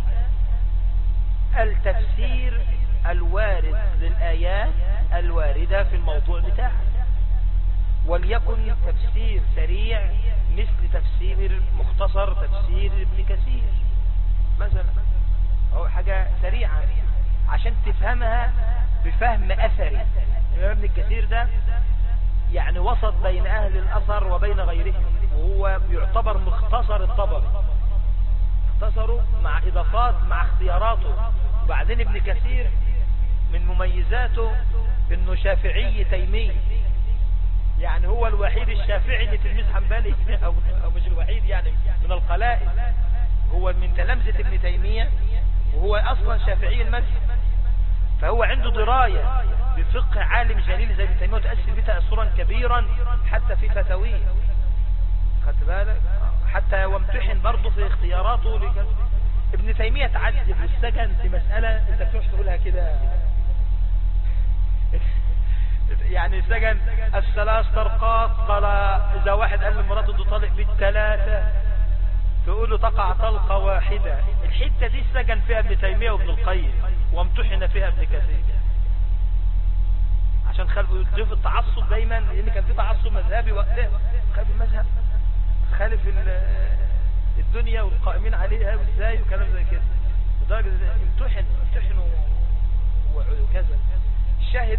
التفسير الوارد للآيات الواردة في الموضوع بتاعك وليكن تفسير سريع مثل تفسير مختصر تفسير ابن كثير مثلا أو حاجة سريعة عشان تفهمها بفهم أثري ابن الكثير ده يعني وسط بين أهل الأثر وبين غيرهم وهو يعتبر مختصر الطبري اختصروا مع إضافات مع اختياراته وبعدين ابن كثير من مميزاته انه شافعي تيمي يعني هو الوحيد الشافعي اللي تلميذ حنبلي أو, أو مش الوحيد يعني من القلائل هو من تلامذة ابن تيمية وهو أصلا شافعي المذهب فهو عنده دراية بفقه عالم جليل زي ابن تيمية وتأثر به تأثرا كبيرا حتى في فتاويه خدت بالك حتى وامتحن برضه في اختياراته لكذا ابن تيمية تعذب والسجن في مسألة انت بتروح تقولها كده يعني سجن الثلاث طرقات قال اذا واحد قال لمراته ده طالق بالثلاثة تقول له تقع طلقة واحدة الحتة دي السجن فيها ابن تيمية وابن القيم وامتحن فيها ابن كثير عشان خلف يضيف التعصب دايما لان كان في تعصب مذهبي وقتها خلف المذهب خالف الدنيا والقائمين عليها وازاي وكلام زي كده لدرجة امتحن امتحنوا وكذا الشاهد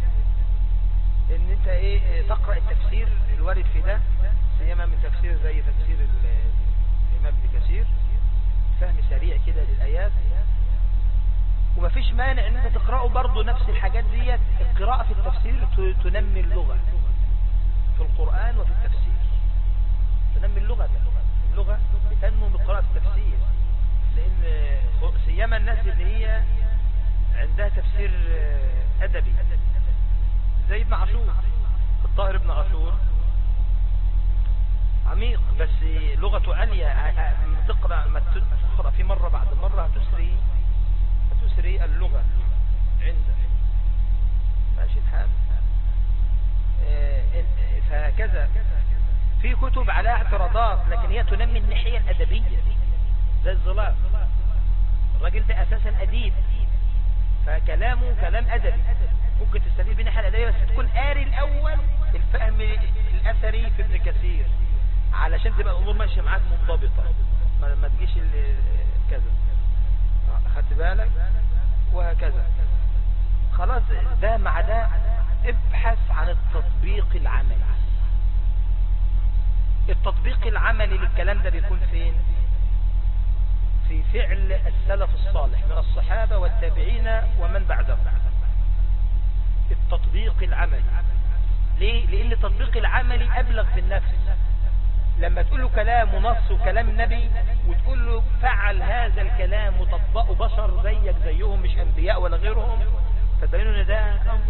ان انت ايه تقرأ التفسير الوارد في ده سيما من تفسير زي تفسير الامام ابن كثير فهم سريع كده للآيات ومفيش مانع ان انت تقرأه برضه نفس الحاجات ديت القراءة في التفسير تنمي اللغة في القرآن وفي التفسير تنمي اللغة اللغة بتنمو بقراءة التفسير لان سيما الناس اللي هي عندها تفسير ادبي زي ابن عاشور الطاهر ابن عاشور عميق بس لغته عالية تقرأ ما تقرأ في مرة بعد مرة هتسري هتسري اللغة عنده ماشي الحال فهكذا في كتب عليها اعتراضات لكن هي تنمي الناحية الأدبية زي الظلام الراجل ده أساسا أديب فكلامه كلام أدبي ممكن تستفيد بالناحية الأدبية بس تكون قاري الأول الفهم الأثري في ابن كثير علشان تبقى الأمور ماشية معاك منضبطة ما, ما تجيش كذا خدت بالك وهكذا خلاص ده مع ده ابحث عن التطبيق العملي التطبيق العملي للكلام ده بيكون فين في فعل السلف الصالح من الصحابة والتابعين ومن بعدهم التطبيق العملي ليه لان التطبيق العملي ابلغ في النفس لما تقول له كلام ونص وكلام النبي وتقول له فعل هذا الكلام وطبقه بشر زيك زيهم مش انبياء ولا غيرهم فتبينوا ان ده امر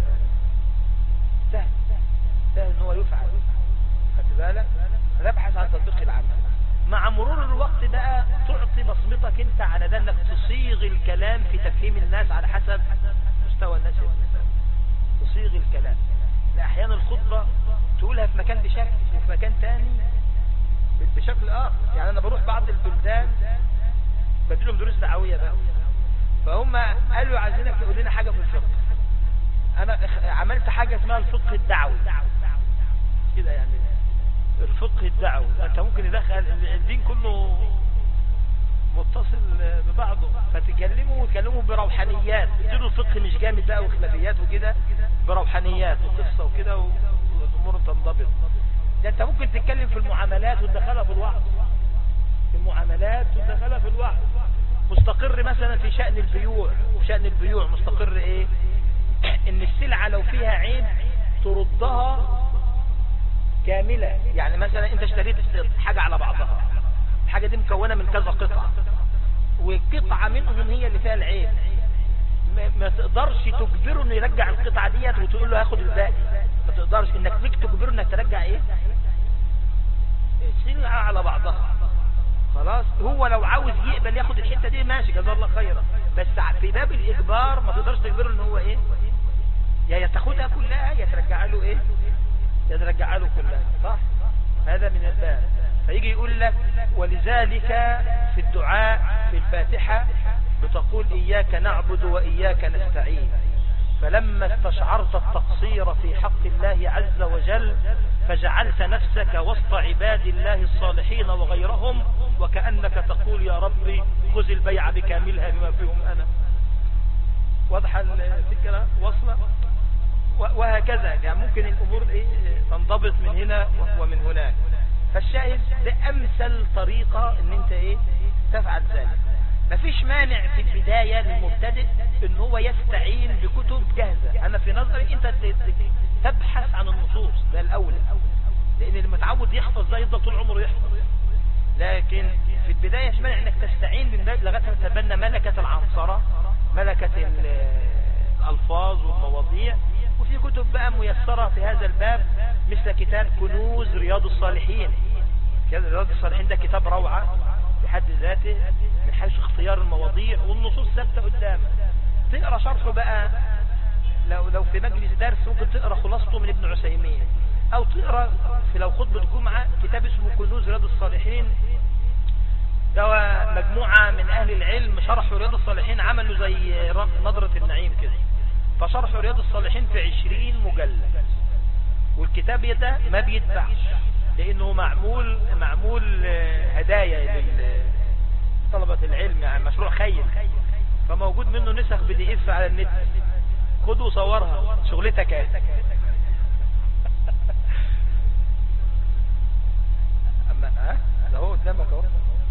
سهل سهل ان هو يفعل خدت بالك نبحث عن تطبيق العمل مع مرور الوقت بقى تعطي بصمتك انت على ده انك تصيغ الكلام في تفهيم الناس على حسب مستوى الناس يفهم. تصيغ الكلام احيانا الخطبة تقولها في مكان بشكل وفي مكان تاني بشكل اخر يعني انا بروح بعض البلدان بديلهم دروس دعوية بقى فهم قالوا عايزينك تقول لنا حاجة في الفقه انا عملت حاجة اسمها الفقه الدعوي كده يعني الفقه الدعوي انت ممكن يدخل الدين كله متصل ببعضه فتكلموا وتكلموا بروحانيات اديله الفقه مش جامد بقى وخلافيات وكده بروحانيات وقصة وكده والامور تنضبط ده انت ممكن تتكلم في المعاملات وتدخلها في الوعظ في المعاملات وتدخلها في الوعظ مستقر مثلا في شأن البيوع وشأن البيوع مستقر ايه ان السلعة لو فيها عيب تردها كاملة يعني مثلا انت اشتريت حاجة على بعضها الحاجة دي مكونة من كذا قطعة وقطعة منهم هي اللي فيها العيب ما تقدرش تجبره انه يرجع القطعة ديت وتقول له هاخد الباقي ما تقدرش انك فيك تجبره انك ترجع ايه سلعة على بعضها خلاص هو لو عاوز يقبل ياخد الحتة دي ماشي جزاه الله خيرا بس في باب الاجبار ما تقدرش تجبره ان هو ايه يا تاخدها كلها يا ترجع له ايه يا ترجع له كلها صح هذا من الباب فيجي يقول لك ولذلك في الدعاء في الفاتحة بتقول إياك نعبد وإياك نستعين فلما استشعرت التقصير في حق الله عز وجل فجعلت نفسك وسط عباد الله الصالحين وغيرهم وكأنك تقول يا ربي خذ البيع بكاملها بما فيهم أنا واضحة الفكرة وصلة وهكذا يعني ممكن الأمور إيه تنضبط من هنا ومن هناك فالشاهد ده أمثل طريقة ان انت ايه تفعل ذلك مفيش مانع في البداية للمبتدئ ان هو يستعين بكتب جاهزة انا في نظري انت تبحث عن النصوص ده الاولى لان اللي متعود يحفظ ده يفضل طول عمره يحفظ لكن في البداية مش مانع انك تستعين بالباب لغاية ما تتبنى ملكة العنصرة ملكة الالفاظ والمواضيع وفي كتب بقى ميسرة في هذا الباب مثل كتاب كنوز رياض الصالحين رياض الصالحين ده كتاب روعة بحد ذاته من حيث اختيار المواضيع والنصوص ثابتة قدامك تقرأ شرحه بقى لو, لو في مجلس درس ممكن تقرأ خلاصته من ابن عثيمين او تقرأ في لو خطبة جمعة كتاب اسمه كنوز رياض الصالحين ده مجموعة من اهل العلم شرحوا رياض الصالحين عملوا زي نظرة النعيم كده فشرح رياض الصالحين في عشرين مجلد والكتاب ده ما بيتباعش لانه معمول معمول هدايا لطلبة العلم يعني مشروع خير فموجود منه نسخ بي دي اف على النت خد وصورها شغلتك اهي اما ها ده هو قدامك اهو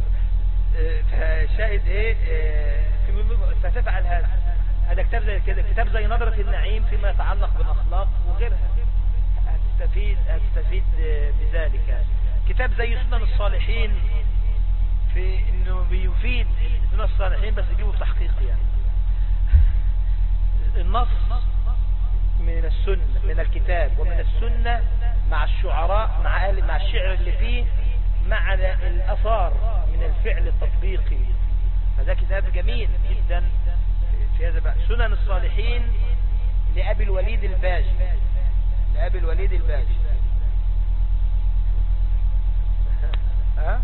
فشاهد ايه فتفعل هذا هذا كتاب زي كده كتاب زي نظرة النعيم فيما يتعلق بالأخلاق وغيرها هتستفيد هتستفيد بذلك كتاب زي سنن الصالحين في انه بيفيد سنن الصالحين بس يجيبه تحقيق يعني النص من السنة من الكتاب ومن السنة مع الشعراء مع أهل مع الشعر اللي فيه مع الأثار من الفعل التطبيقي فده كتاب جميل جدا في هذا بقى سنن الصالحين لأبي الوليد الباجي لأبي الوليد الباجي ها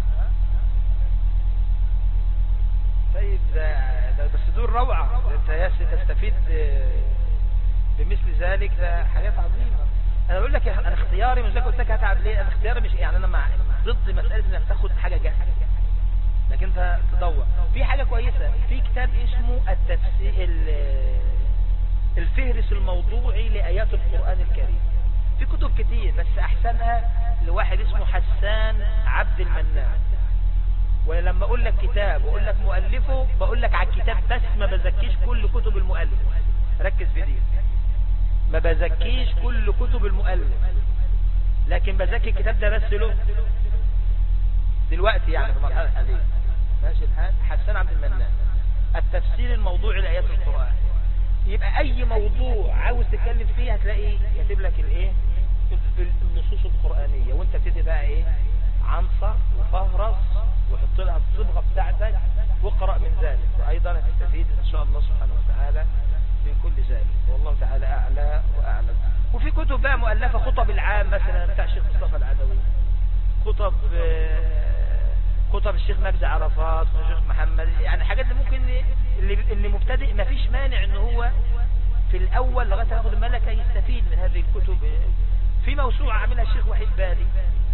طيب ده, ده بس دول روعة انت تستفيد بمثل ذلك ده حاجات عظيمة انا بقول لك انا اختياري مش زي قلت لك هتعب ليه انا اختياري مش يعني انا مع ضد مسألة انك تاخد حاجة جاهزة لكن انت تدور في حاجة كويسة في كتاب اسمه التفسير الفهرس الموضوعي لآيات القرآن الكريم في كتب كتير بس احسنها لواحد اسمه حسان عبد المنان ولما اقول لك كتاب واقول لك مؤلفه بقول لك على الكتاب بس ما بزكيش كل كتب المؤلف ركز في دي ما بزكيش كل كتب المؤلف لكن بزكي الكتاب ده بس له دلوقتي يعني في المرحلة الحالية ماشي الحال حسان عبد المنان التفسير الموضوعي لآيات القرآن يبقى أي موضوع عاوز تتكلم فيه هتلاقي يكتب لك الإيه النصوص القرآنية وانت تدي بقى إيه عنصر وفهرس وحط لها الصبغة بتاعتك واقرأ من ذلك وأيضا هتستفيد إن شاء الله سبحانه وتعالى من كل ذلك والله تعالى أعلى وأعلم وفي كتب بقى مؤلفة خطب العام مثلا بتاع الشيخ مصطفى العدوي خطب خطب الشيخ مجدي عرفات والشيخ محمد يعني حاجات اللي ممكن اللي اللي مبتدئ ما فيش مانع ان هو في الاول لغايه ياخد الملكه يستفيد من هذه الكتب في موسوعه عاملها الشيخ وحيد بالي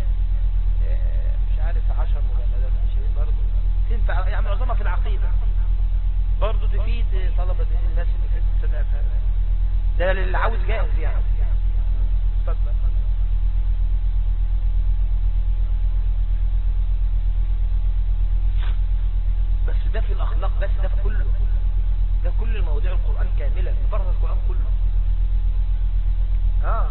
مش عارف 10 مجلدات 20 برضه تنفع يعني معظمها في العقيده برضه تفيد طلبه الناس اللي في المبتدأ ده اللي عاوز جاهز يعني اتفضل بس ده في الأخلاق بس ده في كله ده كل المواضيع القرآن كاملة مفرد القرآن كله آه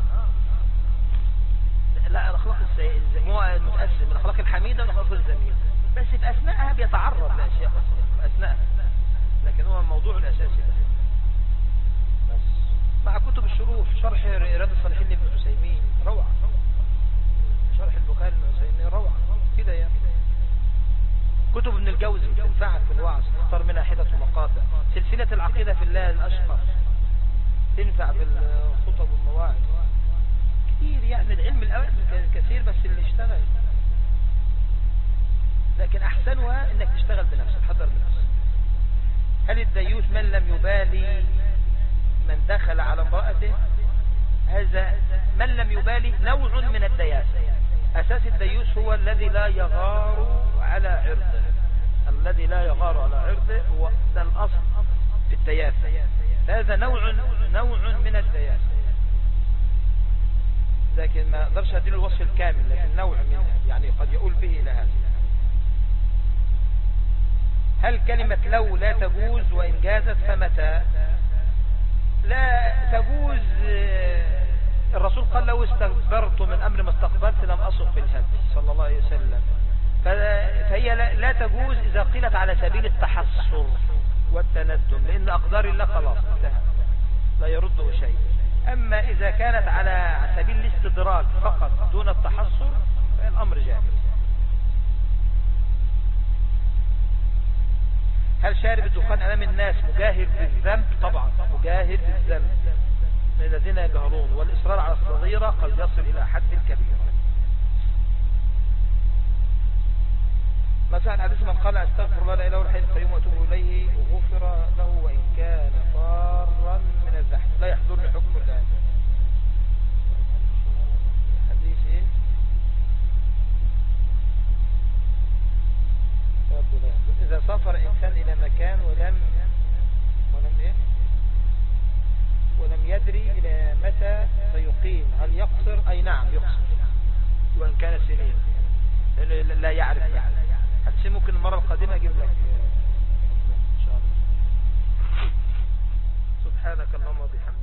لا الأخلاق هو المتقسم الأخلاق الحميدة والأخلاق الزميلة بس في أثناءها بيتعرض لأشياء في أثناءها لكن هو الموضوع الأساسي ده بس مع كتب الشروف شرح رياض الصالحين لابن عثيمين روعة شرح البخاري لابن عثيمين روعة كده يعني كتب ابن الجوزي تنفعك في الوعظ تختار منها حدث ومقاطع سلسلة العقيدة في الله الأشقر تنفع في الخطب والمواعظ كتير يعني العلم الأول كثير بس اللي اشتغل لكن أحسنها انك تشتغل بنفسك حضر بنفسك هل الديوث من لم يبالي من دخل على امرأته هذا من لم يبالي نوع من الدياسة أساس الديوث هو الذي لا يغار على عرضه الذي لا يغار على عرضه هو ده الأصل في الدياسة هذا نوع نوع من الدياسة لكن ما اقدرش اديله الوصف الكامل لكن نوع منه يعني قد يقول به إلى هذا هل كلمة لو لا تجوز وإن جازت فمتى لا تجوز الرسول قال لو استكبرت من أمر ما استقبلت لم أصق في الهدي صلى الله عليه وسلم فهي لا تجوز إذا قيلت على سبيل التحصر والتندم لأن أقدار الله خلاص انتهى لا يرده شيء أما إذا كانت على سبيل الاستدراك فقط دون التحصر فالأمر جائز هل شارب الدخان أمام الناس مجاهر بالذنب طبعا مجاهر بالذنب من الذين يجهرون والإصرار على الصغيرة قد يصل إلى حد الكبيرة مثلا حديث من قال استغفر الله لا اله الا الحي القيوم واتوب اليه غفر له وان كان فارا من الزحف لا يحضرني حكم الان حديث ايه اذا سافر انسان الى مكان ولم ولم ايه ولم يدري الى متى سيقيم هل يقصر اي نعم يقصر وان كان سنين لا يعرف يعني هتسي ممكن المرة القادمة اجيب لك ان شاء الله سبحانك اللهم وبحمدك